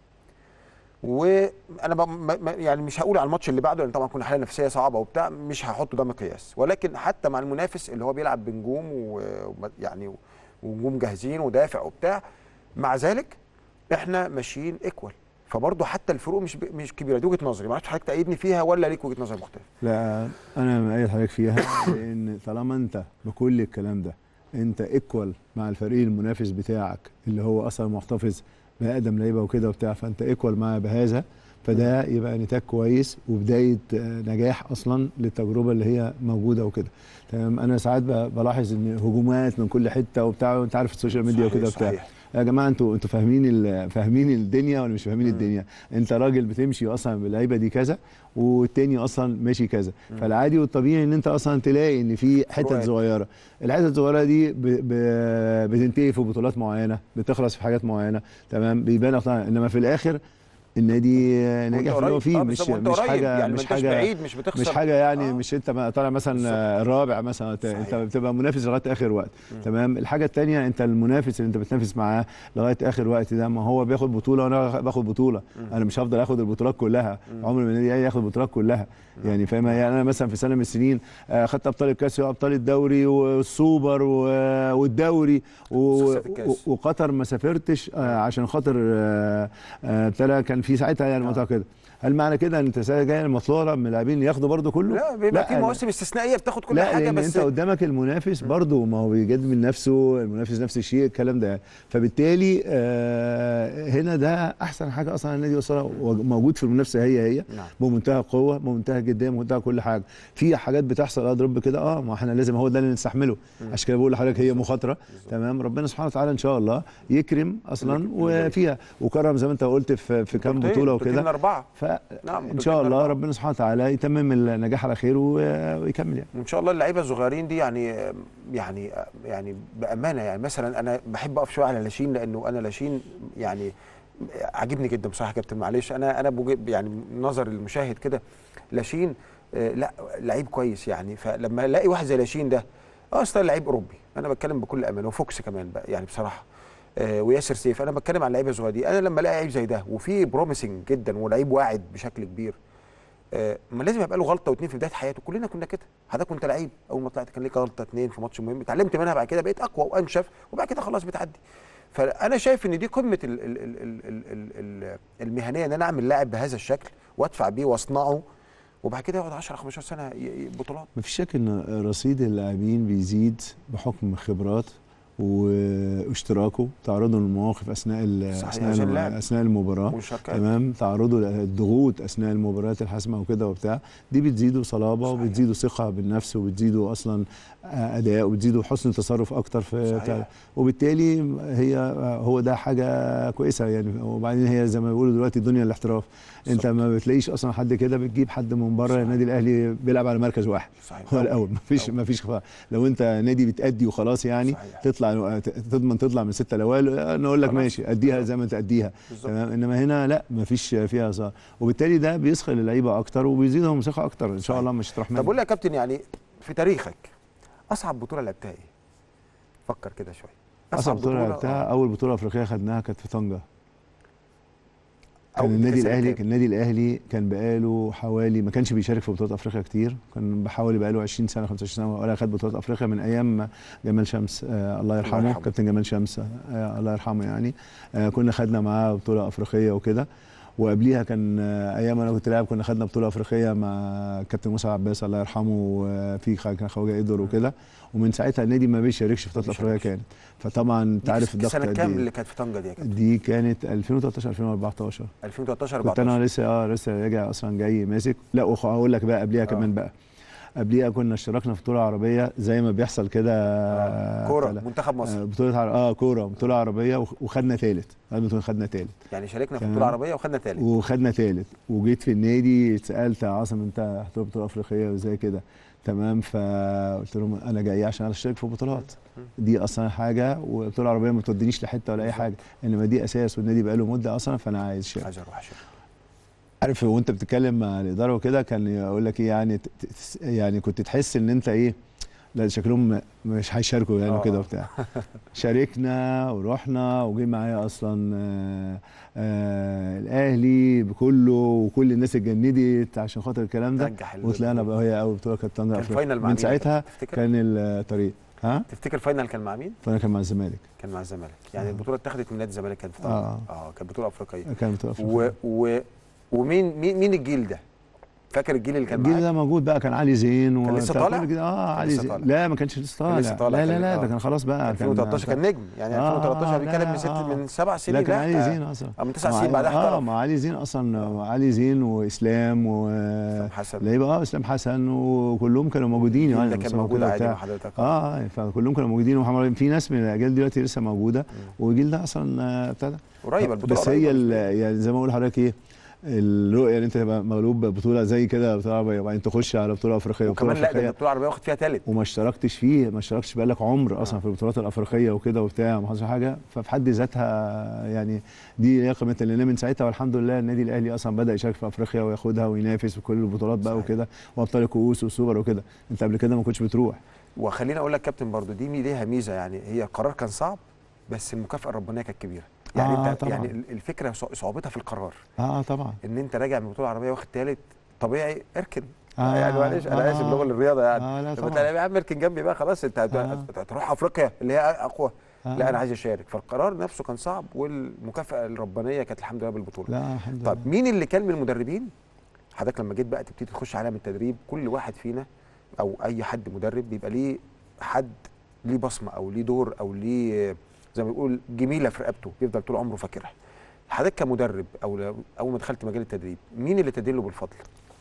وانا ب- م- م- يعني مش هقول على الماتش اللي بعده لان طبعا كنا حاله نفسيه صعبه وبتاع مش هحطه ده مقياس ولكن حتى مع المنافس اللي هو بيلعب بنجوم ويعني ونجوم جاهزين ودافع وبتاع مع ذلك احنا ماشيين ايكوال فبرضه حتى الفروق مش ب... مش كبيره دي وجهه نظري ما اعرفش حضرتك تأيدني فيها ولا ليك وجهه نظر مختلفه لا انا مأيد حضرتك فيها لان طالما انت بكل الكلام ده انت ايكوال مع الفريق المنافس بتاعك اللي هو اصلا محتفظ باقدم لعيبه وكده وبتاع فانت ايكوال معاه بهذا فده يبقى نتاج كويس وبدايه آه، نجاح اصلا للتجربه اللي هي موجوده وكده تمام انا ساعات ب- بلاحظ ان هجومات من كل حته وبتاع وانت عارف السوشيال ميديا صحيح، وكده وبتاع صحيح. يا جماعه انتوا انتوا فاهمين ال- فاهمين الدنيا ولا مش فاهمين الدنيا انت راجل بتمشي اصلا باللعيبه دي كذا والتاني اصلا ماشي كذا فالعادي والطبيعي ان انت اصلا تلاقي ان في حتت فروقات. صغيره الحتت الصغيره دي ب... ب... بتنتهي في بطولات معينه بتخلص في حاجات معينه تمام بيبان أصلاً. انما في الاخر النادي ناجح في اللي هو فيه آه، مش بالظبط، وانت مش قريب، حاجه يعني مش ما انتش حاجه بعيد مش بتخسر مش حاجه يعني آه. مش انت ما طالع مثلا بالظبط. آه، رابع مثلا ت- انت صحيح. بتبقى منافس لغايه اخر وقت تمام الحاجه الثانيه انت المنافس اللي انت بتنافس معاه لغايه اخر وقت ده ما هو بياخد بطوله وانا باخد بطوله انا مش هفضل اخد البطولات كلها عمر ما النادي الاهلي ياخد البطولات كلها يعني فاهم يعني انا مثلا في سنه من السنين آه، خدت ابطال الكاس وابطال الدوري والسوبر و- والدوري و- سلسلة الكاس. و- وقطر ما سافرتش آه، عشان خاطر آه، آه، ابتدى كان في ساعتها يعني منطقه كده هل معنى كده ان انت سنة جايه المطلوبه من اللاعبين ياخدوا برضو كله؟ لا بيبقى في لا، مواسم استثنائيه بتاخد كل لا حاجه لان بس انت قدامك المنافس برضه ما هو بيجدد من نفسه المنافس نفس الشيء الكلام ده فبالتالي آه هنا ده احسن حاجه اصلا النادي وصلها موجود في المنافسه هي هي نعم. بمنتهى القوه بمنتهى الجديه بمنتهى كل حاجه في حاجات بتحصل اضرب كده اه ما احنا لازم هو ده اللي نستحمله عشان كده بقول لحضرتك هي مخاطره تمام ربنا سبحانه وتعالى ان شاء الله يكرم اصلا وفيها وكرم زي ما انت قلت في في كام كام بطولتين- بطوله بطولتين وكده اربعه فان نعم شاء الله أربعة. ربنا سبحانه وتعالى يتمم النجاح على خير و- ويكمل يعني وان شاء الله اللعيبه الصغيرين دي يعني يعني يعني بامانه يعني مثلا انا بحب اقف شويه على لاشين لانه انا لاشين يعني عاجبني جدا بصراحه يا كابتن معلش انا انا بوجه- يعني نظر المشاهد كده لاشين آه، لا لعيب كويس يعني فلما الاقي واحد زي لاشين ده اه اصلا لعيب اوروبي انا بتكلم بكل امانه وفوكس كمان بقى يعني بصراحه آه، وياسر سيف انا بتكلم عن لعيبه صغيره دي انا لما الاقي لعيب زي ده وفي بروميسنج جدا ولعيب واعد بشكل كبير آه، ما لازم يبقى له غلطه واثنين في بدايه حياته كلنا كنا كده حضرتك كنت لعيب اول ما طلعت كان ليك غلطه اثنين في ماتش مهم اتعلمت منها بعد كده بقيت اقوى وانشف وبعد كده خلاص بتعدي فانا شايف ان دي قمه ال ال ال ال ال ال ال المهنيه ان انا اعمل لاعب بهذا الشكل وادفع بيه واصنعه وبعد كده يقعد 10 15 سنه ي- ي- بطولات مفيش شك ان رصيد اللاعبين بيزيد بحكم خبرات واشتراكه تعرضه للمواقف اثناء ال- صحيح، اثناء عشان الم- اللعب. اثناء المباراه ومشاركات تمام تعرضه للضغوط اثناء المباريات الحاسمه وكده وبتاع دي بتزيده صلابه صحيح. وبتزيده ثقه بالنفس وبتزيده اصلا آه، اداء وبتزيده حسن تصرف اكتر في صحيح. بتاع وبالتالي هي آه، هو ده حاجه كويسه يعني وبعدين هي زي ما بيقولوا دلوقتي دنيا الاحتراف انت بالظبط. ما بتلاقيش اصلا حد كده بتجيب حد من بره صحيح. النادي الاهلي بيلعب على مركز واحد صحيح هو الاول ما فيش أول. ما فيش خفاء. لو انت نادي بتأدي وخلاص يعني صحيح. تطلع تضمن تطلع من ستة الاوائل نقول لك خلاص. ماشي اديها زي ما تأديها بالظبط تمام انما هنا لا ما فيش فيها صار وبالتالي ده بيسخر اللعيبه اكتر وبيزيدهم ثقه اكتر ان شاء صحيح. الله مش تروح طب قول لي يا كابتن يعني في تاريخك اصعب بطوله لعبتها ايه؟ فكر كده شويه اصعب بطوله لعبتها آه. اول بطوله افريقيه خدناها كانت في طنجه أو كان النادي كأس الاهلي الكام. كان النادي الاهلي كان بقاله حوالي ما كانش بيشارك في بطولات افريقيا كتير كان بحوالي بقاله 20 سنه 25 سنه ولا خد بطولات افريقيا من ايام جمال شمس آه الله يرحمه يرحمه. كابتن جمال شمس آه الله يرحمه يعني آه كنا خدنا معاه بطوله افريقيه وكده وقبليها كان آه ايام انا كنت لاعب كنا خدنا بطوله افريقيه مع كابتن موسى عباس الله يرحمه وفي خ- كان خواجه قدر وكده ومن ساعتها النادي ما بيشاركش في بطولات ما افريقيا بيشاركش. كانت فطبعا انت عارف الضغط سنه قد كام ايه اللي كانت في طنجه دي يا كابتن؟ دي كانت 2013 2014 2013 كنت 14 انا لسه اه لسه راجع اصلا جاي ماسك لا وخ- هقول لك بقى قبليها آه. كمان بقى قبليها كنا اشتركنا في بطوله عربيه زي ما بيحصل كده آه. كوره بتاع- منتخب مصر آه، بطوله عر... اه كوره بطوله عربيه وخ- وخدنا ثالث خدنا ثالث يعني شاركنا في تمام. بطوله عربيه وخدنا ثالث وخدنا ثالث وجيت في النادي اتسالت يا عاصم انت هتروح بطوله افريقيه وزي كده تمام فقلت لهم انا جاي عشان اشترك في بطولات دي اصلا حاجه والبطوله العربيه ما بتودينيش لحته ولا اي حاجه انما دي اساس والنادي بقى له مده اصلا فانا عايز اشترك عايز اروح اشارك عارف وانت بتتكلم مع الاداره وكده كان يقول لك ايه يعني ت- ت- يعني كنت تحس ان انت ايه لا شكلهم مش هيشاركوا يعني آه. وكده وبتاع شاركنا ورحنا وجي معايا اصلا آه آه الاهلي بكله وكل الناس اتجندت عشان خاطر الكلام ده نجح ال- وطلعنا بقى هي اول بطوله كانت طنجه كان أفريقيا. فاينل مع من مين ساعتها تفتكر كان الطريق ها تفتكر فاينل كان مع مين؟ فانا كان مع الزمالك كان مع الزمالك يعني آه. البطوله اتاخدت من نادي الزمالك كانت في طنجة آه. اه كانت بطوله افريقيه كان بطوله و... أفريقيا. و... ومين مين مين الجيل ده؟ فاكر الجيل اللي كان الجيل معاك؟ ده موجود بقى كان علي زين كان لسه وبتاع طالع؟ كل الجيل- اه كان علي لسه زين طالع. لا ما كانش لسه طالع لسه طالع، لا لا كان- لا آه. ده كان خلاص بقى 2013 كان نجم يعني آه، 2013 آه، بيتكلم من ست لا، آه. من سبع سنين لا كان علي آه. زين اصلا اه من تسع مع- سنين بعدها اه احترف مع علي زين اصلا علي زين واسلام و حسام حسن لعيبه اه اسلام حسن وكلهم كانوا موجودين الجيل يعني ده كان مصطفى موجود كده عادي مع وبتاع. حضرتك اه آه، فكلهم كانوا موجودين ومحمد في ناس من الاجيال دلوقتي لسه موجوده والجيل ده اصلا آه، ابتدى قريب البطوله بس هي قريبة ال- بالنسبة لي. يعني زي ما اقول لحضرتك ايه الرؤيه ان انت تبقى مغلوب ببطوله زي كده بطوله عربيه وبعدين تخش على بطوله افريقيه بطوله وكمان لا ده افريقيه البطوله العربيه واخد فيها ثالث وما اشتركتش فيه ما اشتركتش بقالك عمر اصلا آه. في البطولات الافريقيه وكده وبتاع ما حصلش حاجه ففي حد ذاتها يعني دي ليها قيمتها لان من ساعتها والحمد لله النادي الاهلي اصلا بدا يشارك في افريقيا وياخدها وينافس في كل البطولات بقى صحيح. وكده وابطال الكؤوس والسوبر وكده انت قبل كده ما كنتش بتروح وخليني اقول لك كابتن برضو دي مي- ليها ميزه يعني هي القرار كان صعب بس المكافاه الربانيه كانت كبيره يعني آه، انت طبعاً. يعني ال- الفكره صع- صعوبتها في القرار اه طبعا ان انت راجع من بطوله عربيه واخد ثالث طبيعي اركن آه، يعني معلش انا آه. اسف لغه الرياضه يعني اه لا طب انت طبعا يا عم اركن جنبي بقى خلاص انت هت- آه. هتروح افريقيا اللي هي اقوى آه. لا انا عايز اشارك فالقرار نفسه كان صعب والمكافاه الربانيه كانت الحمد لله بالبطوله لا الحمد لله طب مين اللي كان من المدربين حضرتك لما جيت بقى تبتدي تخش عالم التدريب كل واحد فينا او اي حد مدرب بيبقى ليه حد ليه بصمه او ليه دور او ليه زي ما بيقول جميله في رقبته بيفضل طول عمره فاكرها حضرتك كمدرب او لو- اول ما دخلت مجال التدريب مين اللي تدله بالفضل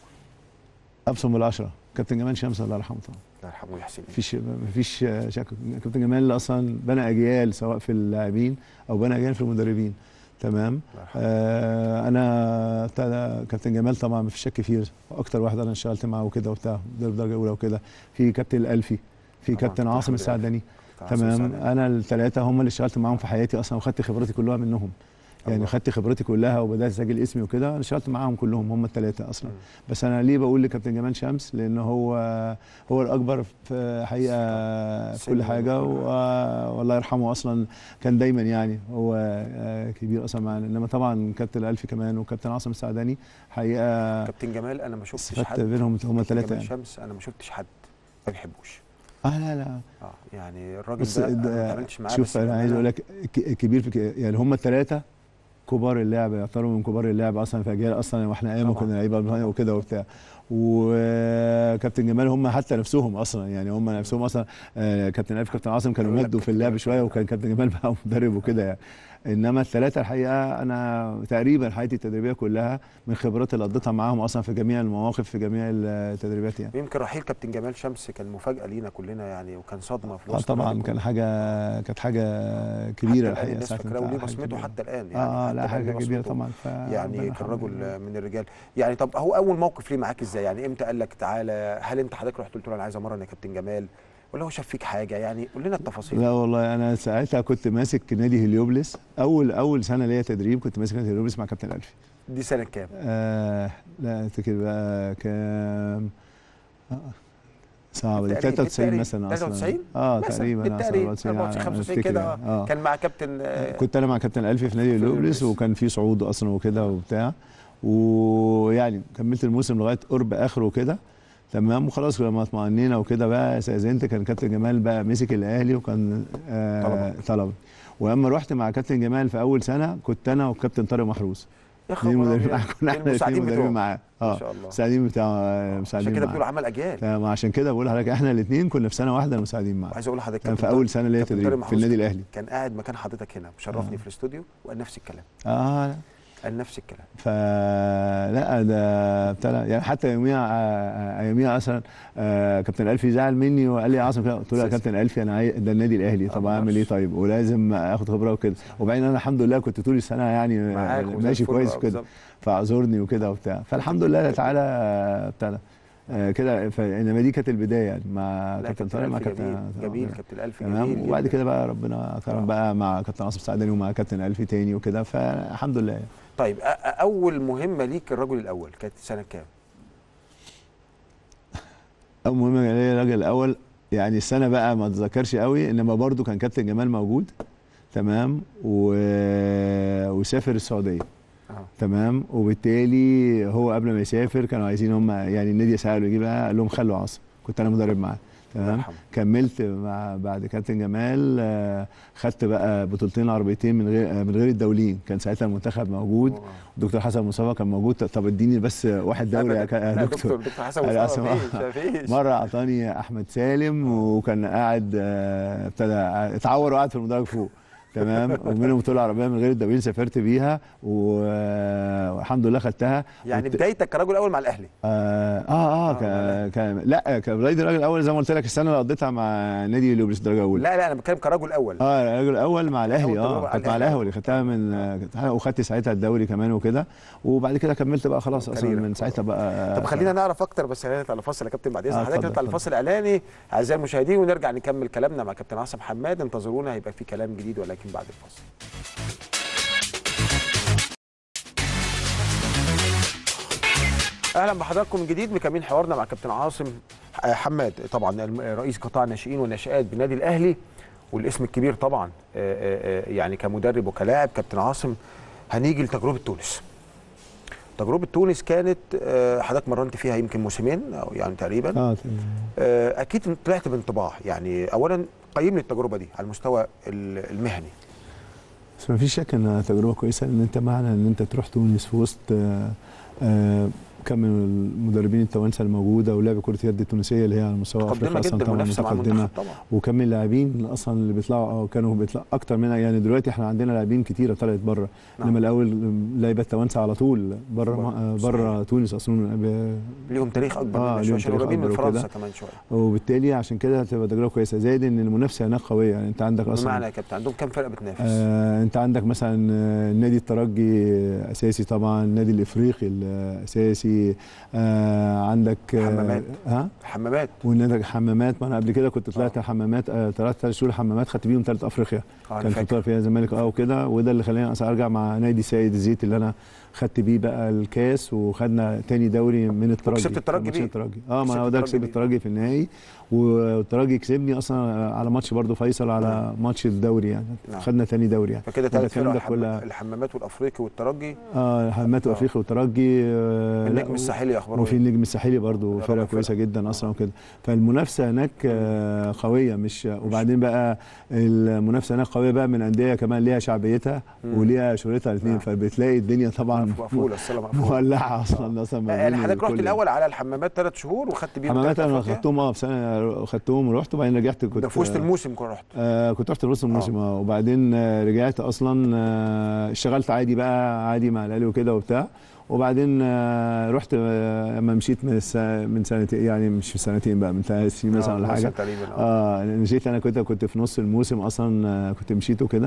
ابصم بالعشره كابتن جمال شمس الله يرحمه طبعا الله يرحمه ويحسن مفيش مفيش شك كابتن جمال اصلا بنى اجيال سواء في اللاعبين او بنى اجيال في المدربين تمام الله يرحمه. آه انا بتاع كابتن جمال طبعا مفيش شك فيه اكتر واحد انا اشتغلت معاه وكده وبتاع مدرب درجه اولى وكده في كابتن الالفي في طبعاً، كابتن كابتن عاصم أحمد السعدني عاصم تمام السعداني. انا الثلاثه هم اللي اشتغلت معاهم في حياتي اصلا وخدت خبرتي كلها منهم يعني الله. خدت خبرتي كلها وبدات اسجل اسمي وكده انا اشتغلت معاهم كلهم هم الثلاثه اصلا مم. بس انا ليه بقول لكابتن جمال شمس لان هو هو الاكبر في حقيقه في سن كل حاجه وكل و- والله يرحمه اصلا كان دايما يعني هو آه، كبير اصلا معانا انما طبعا كابتن الالفي كمان وكابتن عاصم السعداني حقيقه كابتن جمال انا ما شفتش استفدت حد بينهم هم كابتن الثلاثه جمال يعني شمس انا ما شفتش حد ما بيحبوش اه لا لا اه يعني الراجل بص ده أنا ما ده- اتعاملتش معاه شوف بس انا عايز بأمانة اقول لك ك- كبير في ك- يعني هم الثلاثه كبار اللعبه يعتبروا من كبار اللعبه اصلا في اجيال اصلا واحنا ايام طبعاً. كنا لعيبه وكده وبتاع وكابتن جمال هم حتى نفسهم اصلا يعني هم نفسهم اصلا آه، كابتن الف كابتن عاصم كانوا يقول لك مدوا في كابتن اللعب جمال شويه كده. وكان كابتن جمال بقى مدرب وكده يعني انما الثلاثه الحقيقه انا تقريبا حياتي التدريبيه كلها من خبرات اللي قضيتها معاهم اصلا في جميع المواقف في جميع التدريبات يعني يمكن رحيل كابتن جمال شمس كان مفاجاه لينا كلنا يعني وكان صدمه في اه الوسط طبعا الرياضي كان كله. حاجه كانت حاجه حتى كبيره الآن الحقيقه الناس ساعة فاكراه ما وليه حاجة بصمته كبيرة. حتى الان يعني اه حتى لا الآن حاجه ليه كبيره بصمته. طبعا ف يعني ربنا كان يرحمه. رجل من الرجال يعني طب هو اول موقف ليه معاك ازاي يعني امتى قال لك تعالى هل انت حضرتك رحت قلت له انا عايز امرن يا كابتن جمال ولا هو شاف فيك حاجه يعني قول لنا التفاصيل لا والله انا ساعتها كنت ماسك نادي هليوبلس اول اول سنه ليا تدريب كنت ماسك نادي هليوبلس مع كابتن الفي دي سنه كام آه لا افتكر بقى كام آه، صعب دي بالتقريب- 93 بالتقريب. مثلا اصلا 93 اه مثلا تقريبا بالتقريب 94 94 أنا 95 أفتكر كده يعني. آه. اه كان مع كابتن آه، كنت انا مع كابتن الفي في نادي في هليوبلس هليوبلس. وكان في صعود اصلا وكده وبتاع ويعني كملت الموسم لغايه قرب اخره وكده تمام وخلاص لما اطمئنينا وكده بقى استاذنت كان كابتن جمال بقى مسك الاهلي وكان آه طلبك. طلب ولما رحت مع كابتن جمال في اول سنه كنت انا وكابتن طارق محروس يا اثنين خبر مدربين أبيض. كنا احنا الاثنين المساعدين مدربين بتوعه معاه ما اه شاء الله مساعدين بتاع عشان مساعدين كده معاه بتقول عمل اجيال تمام، عشان كده بقول لحضرتك احنا الاثنين كنا في سنه واحده مساعدين معاه وعايز اقول لحضرتك كان في كابتن اول طارق- سنه ليا كابتن طارق تدريب في محروس النادي الاهلي كان قاعد مكان حضرتك هنا مشرفني آه. في الاستوديو وقال نفس الكلام اه قال نفس الكلام فلا ده ابتدى يعني حتى يوميها آه، يوميها اصلا آه، كابتن الفي زعل مني وقال لي يا عاصم كده قلت له يا أساسي. كابتن الفي انا عاي... ده النادي الاهلي آه، طب ما اعمل ايه أعرفش. طيب ولازم اخد خبره وكده وبعدين انا الحمد لله كنت طول السنه يعني معاك آه، وزي ماشي الفل، كويس آه، كده بالظبط. فاعذرني وكده وبتاع فالحمد لله تعالى آه، ابتدى آه، كده فانما دي كانت البدايه يعني مع لا كابتن طارق مع ألفي كابتن جميل جميل كابتن الف تمام جميل وبعد جداً. كده بقى ربنا آه. كرم بقى مع كابتن عاصم السعداني ومع كابتن الفي تاني وكده فالحمد لله يعني. طيب أ- أ- اول مهمه ليك الرجل الاول كانت سنه كام أول مهمة ليا الراجل الأول يعني السنة بقى ما اتذكرش قوي إنما برضو كان كابتن جمال موجود تمام و... وسافر السعودية اه تمام وبالتالي هو قبل ما يسافر كانوا عايزين هم يعني النادي سأله يجيبها قال لهم خلوا عاصم كنت أنا مدرب معاه الله تمام يرحمه. كملت مع بعد كابتن جمال آه، خدت بقى بطولتين عربيتين من غير آه، من غير الدوليين كان ساعتها المنتخب موجود آه. دكتور حسن مصطفى كان موجود طب اديني بس واحد دوري يا أبداً. كا- يا لا، دكتور دكتور حسن قال مصطفى عاصم- مفيش مفيش مره اعطاني احمد سالم وكان قاعد آه، ابتدى اتعور وقعد في المدرج فوق تمام ومنهم بطوله عربيه من غير الدولين سافرت بيها و- والحمد لله خدتها يعني وت- بدايتك كرجل اول مع الاهلي اه اه, آه، آه لا. ك... ك... لا كبدايه الراجل الاول زي ما قلت لك السنه اللي قضيتها مع نادي لوبلس درجه اولى لا لا انا بتكلم كرجل اول اه الراجل الاول مع الاهلي أول تجربة اه على كانت مع الأهلي. الاهلي خدتها من آه، كانت- وخدت ساعتها الدوري كمان وكده وبعد كده كملت بقى خلاص اصلا كاريرك. من ساعتها بقى طب خلينا نعرف اكتر بس خلينا نطلع الفاصل يا كابتن بعد اذن آه، حضرتك اتفضل، نطلع اتفضل. الفاصل الاعلاني اعزائي المشاهدين ونرجع نكمل كلامنا مع كابتن عاصم حماد انتظرونا هيبقى في كلام جديد ولكن بعد الفاصل اهلا بحضراتكم من جديد مكملين حوارنا مع كابتن عاصم آه، حماد طبعا الم- رئيس قطاع الناشئين والناشئات بالنادي الاهلي والاسم الكبير طبعا آه، آه، آه، يعني كمدرب وكلاعب كابتن عاصم هنيجي لتجربه تونس تجربه تونس كانت آه، حضرتك مرنت فيها يمكن موسمين او يعني تقريبا اه تمام. آه، اكيد طلعت بانطباع يعني اولا قيم لي التجربه دي على المستوى ال- المهني بس ما فيش شك انها تجربه كويسه ان انت معنى ان انت تروح تونس في وسط آه، آه، كم من المدربين التوانسه الموجوده ولعب كره اليد التونسيه اللي هي على مستوى افريقيا متقدمه اصلا جدا طبعا منافسه مع متقدمه المنتخب طبعا وكم من اللاعبين اصلا اللي بيطلعوا اه كانوا بيطلعوا اكتر منها يعني دلوقتي احنا عندنا لاعبين كتيره طلعت بره نعم. انما الاول لعيبه التوانسه على طول بره بره، بره تونس اصلا ب- ليهم تاريخ اكبر آه، مننا شويه ليهم عشان تاريخ قريبين من أكبر فرنسا وكده. كمان شويه وبالتالي عشان كده هتبقى تجربه كويسه زائد ان المنافسه هناك قويه يعني انت عندك اصلا بمعنى يا كابتن عندهم كام فرقه بتنافس؟ آه انت عندك مثلا آه، نادي الترجي اساسي طبعا النادي الافريقي الاساسي آه عندك آه حمامات. ها حمامات ونادي حمامات ما انا قبل كده كنت طلعت حمامات آه ثلاث ثلاث شهور حمامات خدت بيهم ثالث افريقيا اه انا كان في فاكر بطوله فيها الزمالك اه وكده وده اللي خلاني أصلاً ارجع مع نادي سيد الزيت اللي انا خدت بيه بقى الكاس وخدنا تاني دوري من الترجي وكسبت الترجي ماتش بيه. الترجي اه كسبت ما هو ده الترجي كسب بيه. الترجي في النهائي والترجي كسبني اصلا على ماتش برضو فيصل على ماتش الدوري يعني نعم. خدنا تاني دوري يعني فكده وده ثلاث الكلام فرق ده الحم... كلها الحمامات والافريقي والترجي اه حمات آه. وافريقيا وترجي آه لا، النجم و- الساحلي اخباره وفي ايه؟ النجم الساحلي برضو رابع فرقه فرقة. كويسه جدا اصلا وكده فالمنافسه هناك آه، قويه مش وبعدين بقى المنافسه هناك قويه بقى من انديه كمان ليها شعبيتها مم. وليها شهرتها الاثنين نعم. فبتلاقي الدنيا طبعا مقفوله الصاله مقفوله مولعه اصلا اصلا ما آه، بين حضرتك رحت الكل. الاول على الحمامات ثلاث شهور وخدت بيهم حمامات تلات انا أفريقيا؟ خدتهم اه في سنه خدتهم ورحت وبعدين رجعت كنت ده في وسط الموسم كنت رحت آه كنت رحت نص الموسم اه وبعدين آه رجعت اصلا آه اشتغلت عادي بقى عادي مع الاهلي وكده وبتاع وبعدين آه رحت آه لما مشيت من الس- من سنتين يعني مش في سنتين بقى من ثلاث سنين مثلا آه، ولا موسم حاجه تقريبا اه اه مشيت انا كنت كنت في نص الموسم اصلا آه كنت مشيت وكده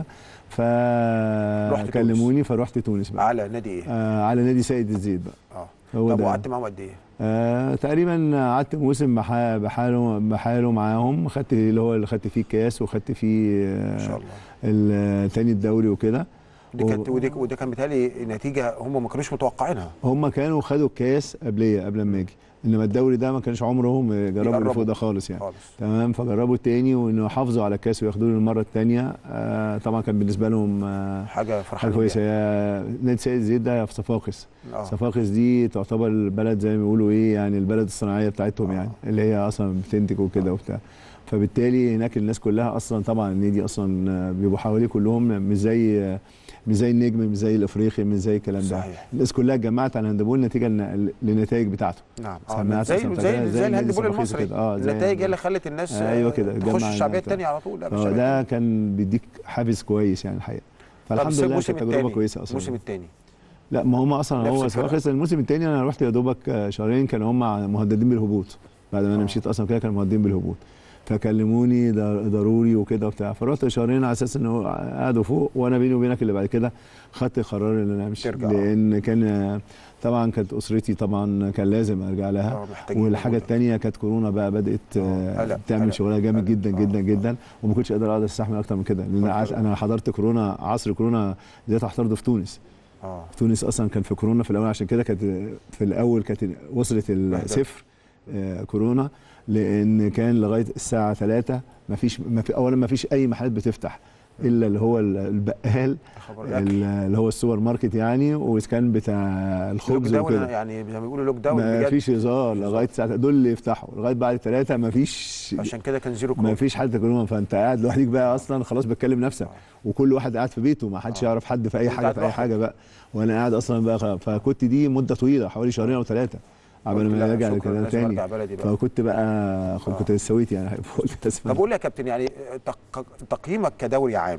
رحت فكلموني فرحت تونس بقى على نادي ايه؟ آه على نادي سيد الزيت بقى اه هو طب ده وقعدت معاهم قد ايه؟ آه تقريبا قعدت موسم بح- بحاله بحاله معاهم خدت اللي هو اللي خدت فيه الكاس وخدت فيه ما شاء آه الله التاني الدوري وكده ودي كانت ودي وده كان بيتهيألي نتيجه هم ما كانوش متوقعينها هم كانوا خدوا الكاس قبليه قبل ما اجي انما الدوري ده ما كانش عمرهم جربوا اللي يقربوا. فوق ده خالص يعني خالص تمام فجربوا التاني وانه حافظوا على الكاس وياخدوه المره الثانيه آه طبعا كان بالنسبه لهم آه حاجه حاجه فرحانه كويسه هي نادي سيد زيد ده في صفاقس اه صفاقس دي تعتبر البلد زي ما بيقولوا ايه يعني البلد الصناعيه بتاعتهم آه. يعني اللي هي اصلا بتنتج وكده وبتاع فبالتالي هناك الناس كلها اصلا طبعا النادي اصلا آه، بيبقوا حواليه كلهم مش زي آه، مش زي النجم مش زي الافريقي مش زي الكلام ده صحيح الناس كلها اتجمعت على الهاندبول نتيجه لن- للنتائج بتاعته نعم سمعت زي أصلاً زي فاكرها زي, زي النادي الهاندبول الصفاقسي المصري كده. آه، زي النتائج هي اللي خلت الناس آه، أيوة كده، تخش جمع الشعبيه الناس. الثانيه على طول لا، مش اه شعبية ده تانية. كان بيديك حافز كويس يعني الحقيقه طب فالحمد لله الموسم كانت تجربه التاني- كويسه اصلا الموسم الثاني لا ما هم اصلا نفس هو الفرقة. صفاقس الموسم الثاني انا رحت يا دوبك آه، شهرين كانوا هم مهددين بالهبوط بعد ما انا آه. مشيت اصلا كده كانوا مهددين بالهبوط فكلموني ده ضروري وكده وبتاع فرحت شهرين على اساس انه قعدوا فوق وانا بيني وبينك اللي بعد كده خدت قرار ان انا امشي ترجع. لان كان آه، طبعا كانت اسرتي طبعا كان لازم ارجع لها اه محتاجين والحاجه وجود. الثانيه كانت كورونا بقى بدات آه، آه، قلق، تعمل قلق، شغلها جامد قلق. جدا آه، جدا آه. جدا وما كنتش قادر اقدر استحمل اكتر من كده لان طبعاً. عارف انا حضرت كورونا عصر كورونا ذات احضرته في تونس اه تونس اصلا كان في كورونا في الاول عشان كده كانت في الاول كانت وصلت الصفر آه، كورونا لان كان لغايه الساعه 3 ما فيش ما في اولا ما فيش اي محلات بتفتح الا اللي هو البقال خبر الاكل اللي هو السوبر ماركت يعني وكان بتاع لوك الخبز داون وكده يعني زي ما بيقولوا لوك داون ما بجد فيش هزار لغايه الساعه دول اللي يفتحوا لغايه بعد ثلاثه ما فيش عشان كده كان زيرو ما كورونا فيش حد كورونا فانت قاعد لوحدك بقى اصلا خلاص بتكلم نفسك وكل واحد قاعد في بيته ما حدش آه. يعرف حد في اي وأنت حاجه قاعد في اي لوحدك. حاجه بقى وانا قاعد اصلا بقى خ- فكنت دي مده طويله حوالي شهرين او ثلاثه قبل قلت ما لا، ارجع شكراً، لكده لازم تاني ارجع بلدي بقى فكنت بقى خ- كنت سويت يعني قلت لازم طب قول لي يا كابتن يعني تق- تقييمك كدوري عام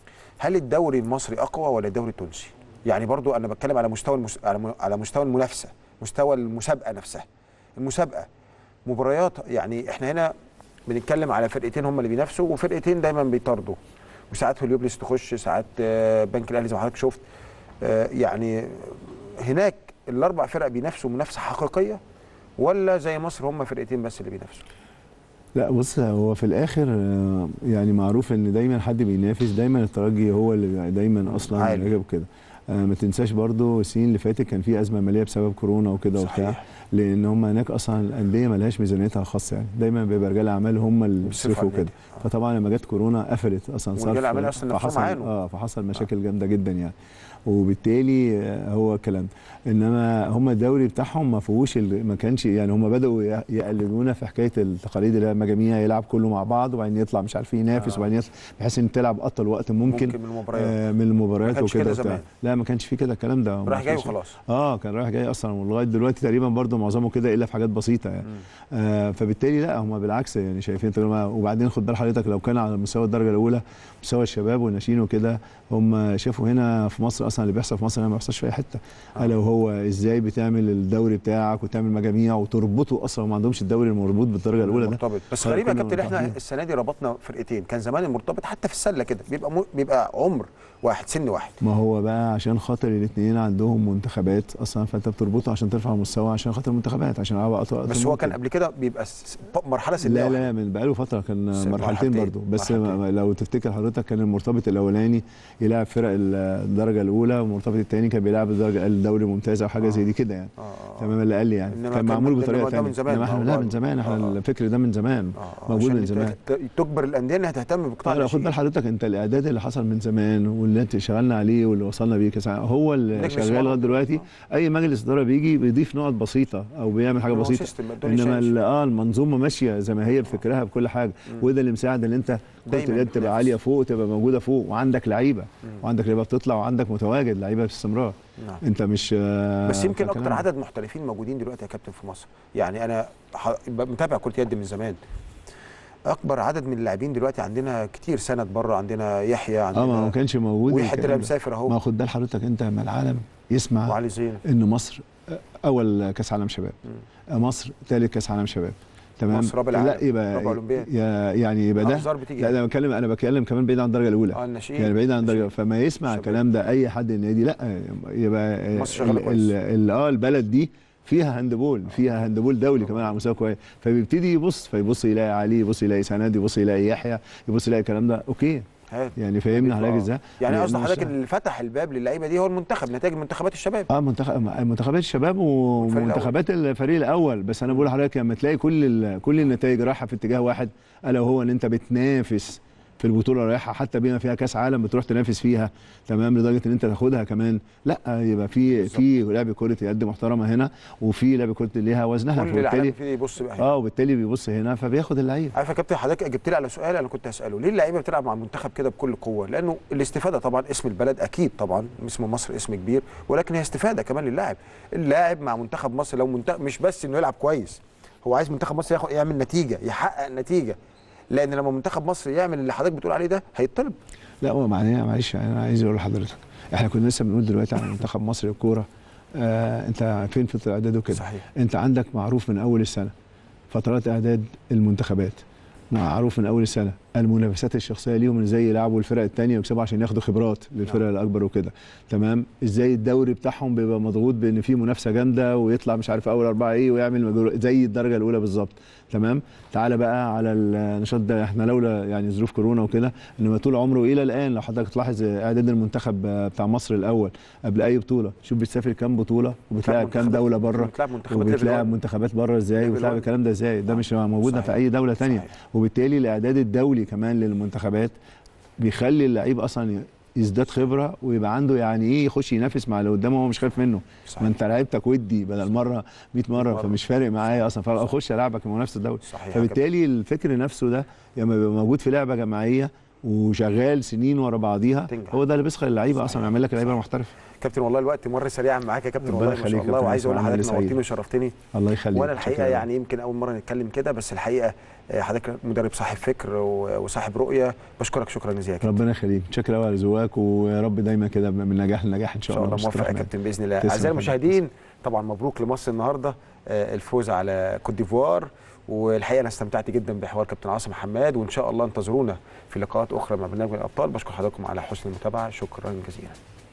هل الدوري المصري اقوى ولا الدوري التونسي؟ يعني برضو انا بتكلم على مستوى المس... على م- على مستوى المنافسه مستوى المسابقه نفسها المسابقه مباريات يعني احنا هنا بنتكلم على فرقتين هم اللي بينافسوا وفرقتين دايما بيطاردوا وساعات هليوبلس تخش ساعات آه، بنك الاهلي زي ما حضرتك شفت آه، يعني هناك الاربع فرق بينافسوا منافسه حقيقيه ولا زي مصر هم فرقتين بس اللي بينافسوا؟ لا بص هو في الاخر آه، يعني معروف ان دايما حد بينافس دايما الترجي هو اللي دايما اصلا عالي. راكب كده آه، ما تنساش برضو السنين اللي فاتت كان في ازمه ماليه بسبب كورونا وكده وبتاع صحيح لان هم هناك اصلا الانديه ما لهاش ميزانيتها الخاصه يعني دايما بيبقى رجال اعمال هم اللي بيصرفوا بيصرفوا على كده النادي. آه. فطبعا لما جت كورونا قفلت اصلا ورجال صرف الأعمال أصلاً نفسهم فحصل عانوا. اه فحصل مشاكل جامده جدا يعني وبالتالي آه، هو الكلام ده. انما هم الدوري بتاعهم ما فيهوش ال- ما كانش يعني هم بداوا ي- يقلدونا في حكايه التقاليد اللي هي مجاميع يلعب كله مع بعض وبعدين يطلع مش عارف ينافس آه. وبعدين يطلع بحيث ان تلعب اطول وقت ممكن, ممكن من المباريات آه من المباريات ما كانش وكده كده وبتاع زمان. لا ما ما كانش فيه كده الكلام ده رايح ما جاي كانش- وخلاص اه كان رايح جاي اصلا ولغايه دلوقتي تقريبا برضه معظمه كده الا في حاجات بسيطه يعني آه فبالتالي لا هم بالعكس يعني شايفين تجربة وبعدين خد بال حضرتك لو كان على مستوى الدرجه الاولى مستوى الشباب والناشئين وكده هم شافوا هنا في مصر اصلا اللي بيحصل في مصر هنا ما بيحصلش في اي حته آه. الا وهو ازاي بتعمل الدوري بتاعك وتعمل مجاميع وتربطه اصلا ما عندهمش الدوري المربوط بالدرجه الاولى ده مرتبط بس آه، غريب يا كنا كابتن احنا مرتبطين. السنه دي ربطنا فرقتين كان زمان المرتبط حتى في السله كده بيبقى م... بيبقى عمر واحد سن واحد ما هو بقى عشان خاطر الاثنين عندهم منتخبات اصلا فانت بتربطه عشان ترفع المستوى عشان خاطر المنتخبات عشان يلعبوا أطول بس هو كان قبل كده بيبقى س... مرحله سنيه لا واحدة. لا من بقاله فتره كان س- مرحلتين مرحلتين، برضو بس مرحلتين. ما- لو تفتكر حضرتك كان المرتبط الاولاني يلعب فرق الدرجه الاولى والمرتبط الثاني كان بيلعب الدرجه الدوري الممتاز او حاجه آه. زي دي كده يعني آه، آه. تمام اللي قال لي يعني إنما كان كان معمول من- بطريقه إنما ده ثانيه من زمان، إنما احنا ما هو لا برضه. من زمان احنا آه، آه. الفكر ده من زمان آه، آه، موجود عشان من ت- زمان. ت- تجبر الانديه انها تهتم بقطاع اه لا خد بال الناشئين. حضرتك انت الاعداد اللي حصل من زمان واللي انت شغلنا عليه واللي وصلنا بيه كاس العالم، هو اللي نجم شغال اسمه لغايه دلوقتي اي مجلس اداره بيجي بيضيف نقط بسيطه او بيعمل حاجه هو بسيطه سيستم، ما الدنيا انما شايش. ال- اه المنظومه ماشيه زي ما هي بفكرها بكل حاجه وده اللي مساعد ان انت كره دايماً اليد تبقى بتنافس. عاليه فوق تبقى موجوده فوق وعندك لعيبه وعندك لعيبه بتطلع وعندك متواجد لعيبه باستمرار نعم. انت مش آه، بس يمكن فكلام- اكتر عدد محترفين موجودين دلوقتي يا كابتن في مصر يعني انا ح- متابع كره يد من زمان اكبر عدد من اللاعبين دلوقتي عندنا كتير سند بره عندنا يحيى عندنا اه ما هو كانش موجود ويحيى الكلام الدرع ده. مسافر ما اهو خد بال حضرتك انت لما العالم يسمع وعلي زين ان مصر اول كاس عالم شباب مصر ثالث كاس عالم شباب تمام مصر رابع لا العالم، يبقى رابع أولمبياد. يا- يعني يبقى ده أنظار بتيجي لا انا بتكلم انا بتكلم كمان بعيد عن الدرجه الاولى اه الناشئين يعني بعيد عن الدرجه الناشئين. فما يسمع شباب. الكلام ده اي حد النادي لا يبقى مصر شغالة ال- كويس. ال- ال- اه البلد دي فيها هاندبول فيها هاندبول دولي كمان على مستوى كويس فبيبتدي يبص فيبص يلاقي علي يبص يلاقي سند يبص يلاقي يحيى يبص يلاقي الكلام ده اوكي هات. يعني فهمنا آه. حضرتك ازاي يعني لأن قصد مش- حضرتك اللي فتح الباب للعيبه دي هو المنتخب نتائج منتخبات الشباب اه منتخب منتخبات الشباب والفريق ومنتخبات الفريق الاول بس انا بقول لحضرتك لما تلاقي كل ال- كل النتائج رايحه في اتجاه واحد الا وهو ان انت بتنافس في البطوله رايحه حتى بما فيها كاس عالم بتروح تنافس فيها تمام لدرجه ان انت تاخدها كمان لا يبقى في في لعب كره يد محترمه هنا وفي لعب كره ليها وزنها كل العالم فبالتالي في يبص بقى هنا. اه وبالتالي بيبص هنا فبياخد اللعيب عارف يا كابتن حضرتك جبت لي على سؤال انا كنت هساله ليه اللعيبه بتلعب مع المنتخب كده بكل قوه لانه الاستفاده طبعا اسم البلد اكيد طبعا اسم مصر اسم كبير ولكن هي استفاده كمان للاعب اللاعب مع منتخب مصر لو منتخب مش بس انه يلعب كويس هو عايز منتخب مصر ياخد يعمل نتيجه يحقق نتيجه لان لما منتخب مصر يعمل اللي حضرتك بتقول عليه ده هيطلب لا هو معناه معلش انا عايز اقول لحضرتك احنا كنا لسه بنقول دلوقتي على منتخب مصر للكوره آه انت فين في الاعداد وكده صحيح انت عندك معروف من اول السنه فترات اعداد المنتخبات معروف من اول السنه المنافسات الشخصيه ليهم ازاي يلعبوا الفرق الثانيه ويكسبوا عشان ياخدوا خبرات للفرق الاكبر وكده تمام ازاي الدوري بتاعهم بيبقى مضغوط بان في منافسه جامده ويطلع مش عارف اول اربعه ايه ويعمل مجهول زي الدرجه الاولى بالظبط تمام تعالى بقى على النشاط ده احنا لولا يعني ظروف كورونا وكده انما طول عمره الى الان لو حضرتك تلاحظ اعداد المنتخب بتاع مصر الاول قبل اي بطوله شوف بتسافر كام بطوله وبتلاعب كام منتخبات- دوله بره بتلعب منتخبات ليفل وبتلاعب وان. منتخبات بره ازاي ليفل وبتلاعب وان. الكلام ده ازاي ده آه. مش موجودة صحيح. في اي دوله تانية صحيح. وبالتالي الاعداد الدولي كمان للمنتخبات بيخلي اللعيب اصلا يزداد خبره ويبقى عنده يعني ايه يخش ينافس مع اللي قدامه وهو مش خايف منه صحيح. ما انت لعيبتك ودي بدل مره 100 مره مرة. فمش فارق معايا اصلا فاخش العبك المنافسه الدولي صحيح يا كابتن. فبالتالي الفكر نفسه ده لما بيبقى موجود في لعبه جماعيه وشغال سنين ورا بعضيها تنجح. هو ده اللي بيسخر اللعيبه صحيح. اصلا يعمل لك اللعيبه صحيح. محترفه كابتن والله الوقت مر سريعا معاك يا كابتن ربنا والله ما يخليك شاء يا الله كابتن وعايز اقول اسماعيل، لحضرتك أنا سعيد. نورتني وشرفتني الله يخليك وانا الحقيقه شكراً. يعني يمكن اول مره نتكلم كده بس الحقيقه آه، حضرتك مدرب صاحب فكر و- وصاحب رؤيه بشكرك شكرا جزيلا يا كابتن. ربنا يخليك متشكر قوي على ذوقك ويا رب دايما كده من نجاح لنجاح ان ان شاء شاء الله الله موفق يا مستر رحمن. كابتن باذن الله تسلم اعزائي يا المشاهدين طبعا مبروك لمصر النهارده آه، الفوز على كوت ديفوار والحقيقه انا استمتعت جدا بحوار كابتن عاصم حماد وان شاء الله انتظرونا في لقاءات اخرى مع برنامج الابطال بشكر حضراتكم على حسن المتابعه شكرا جزيلا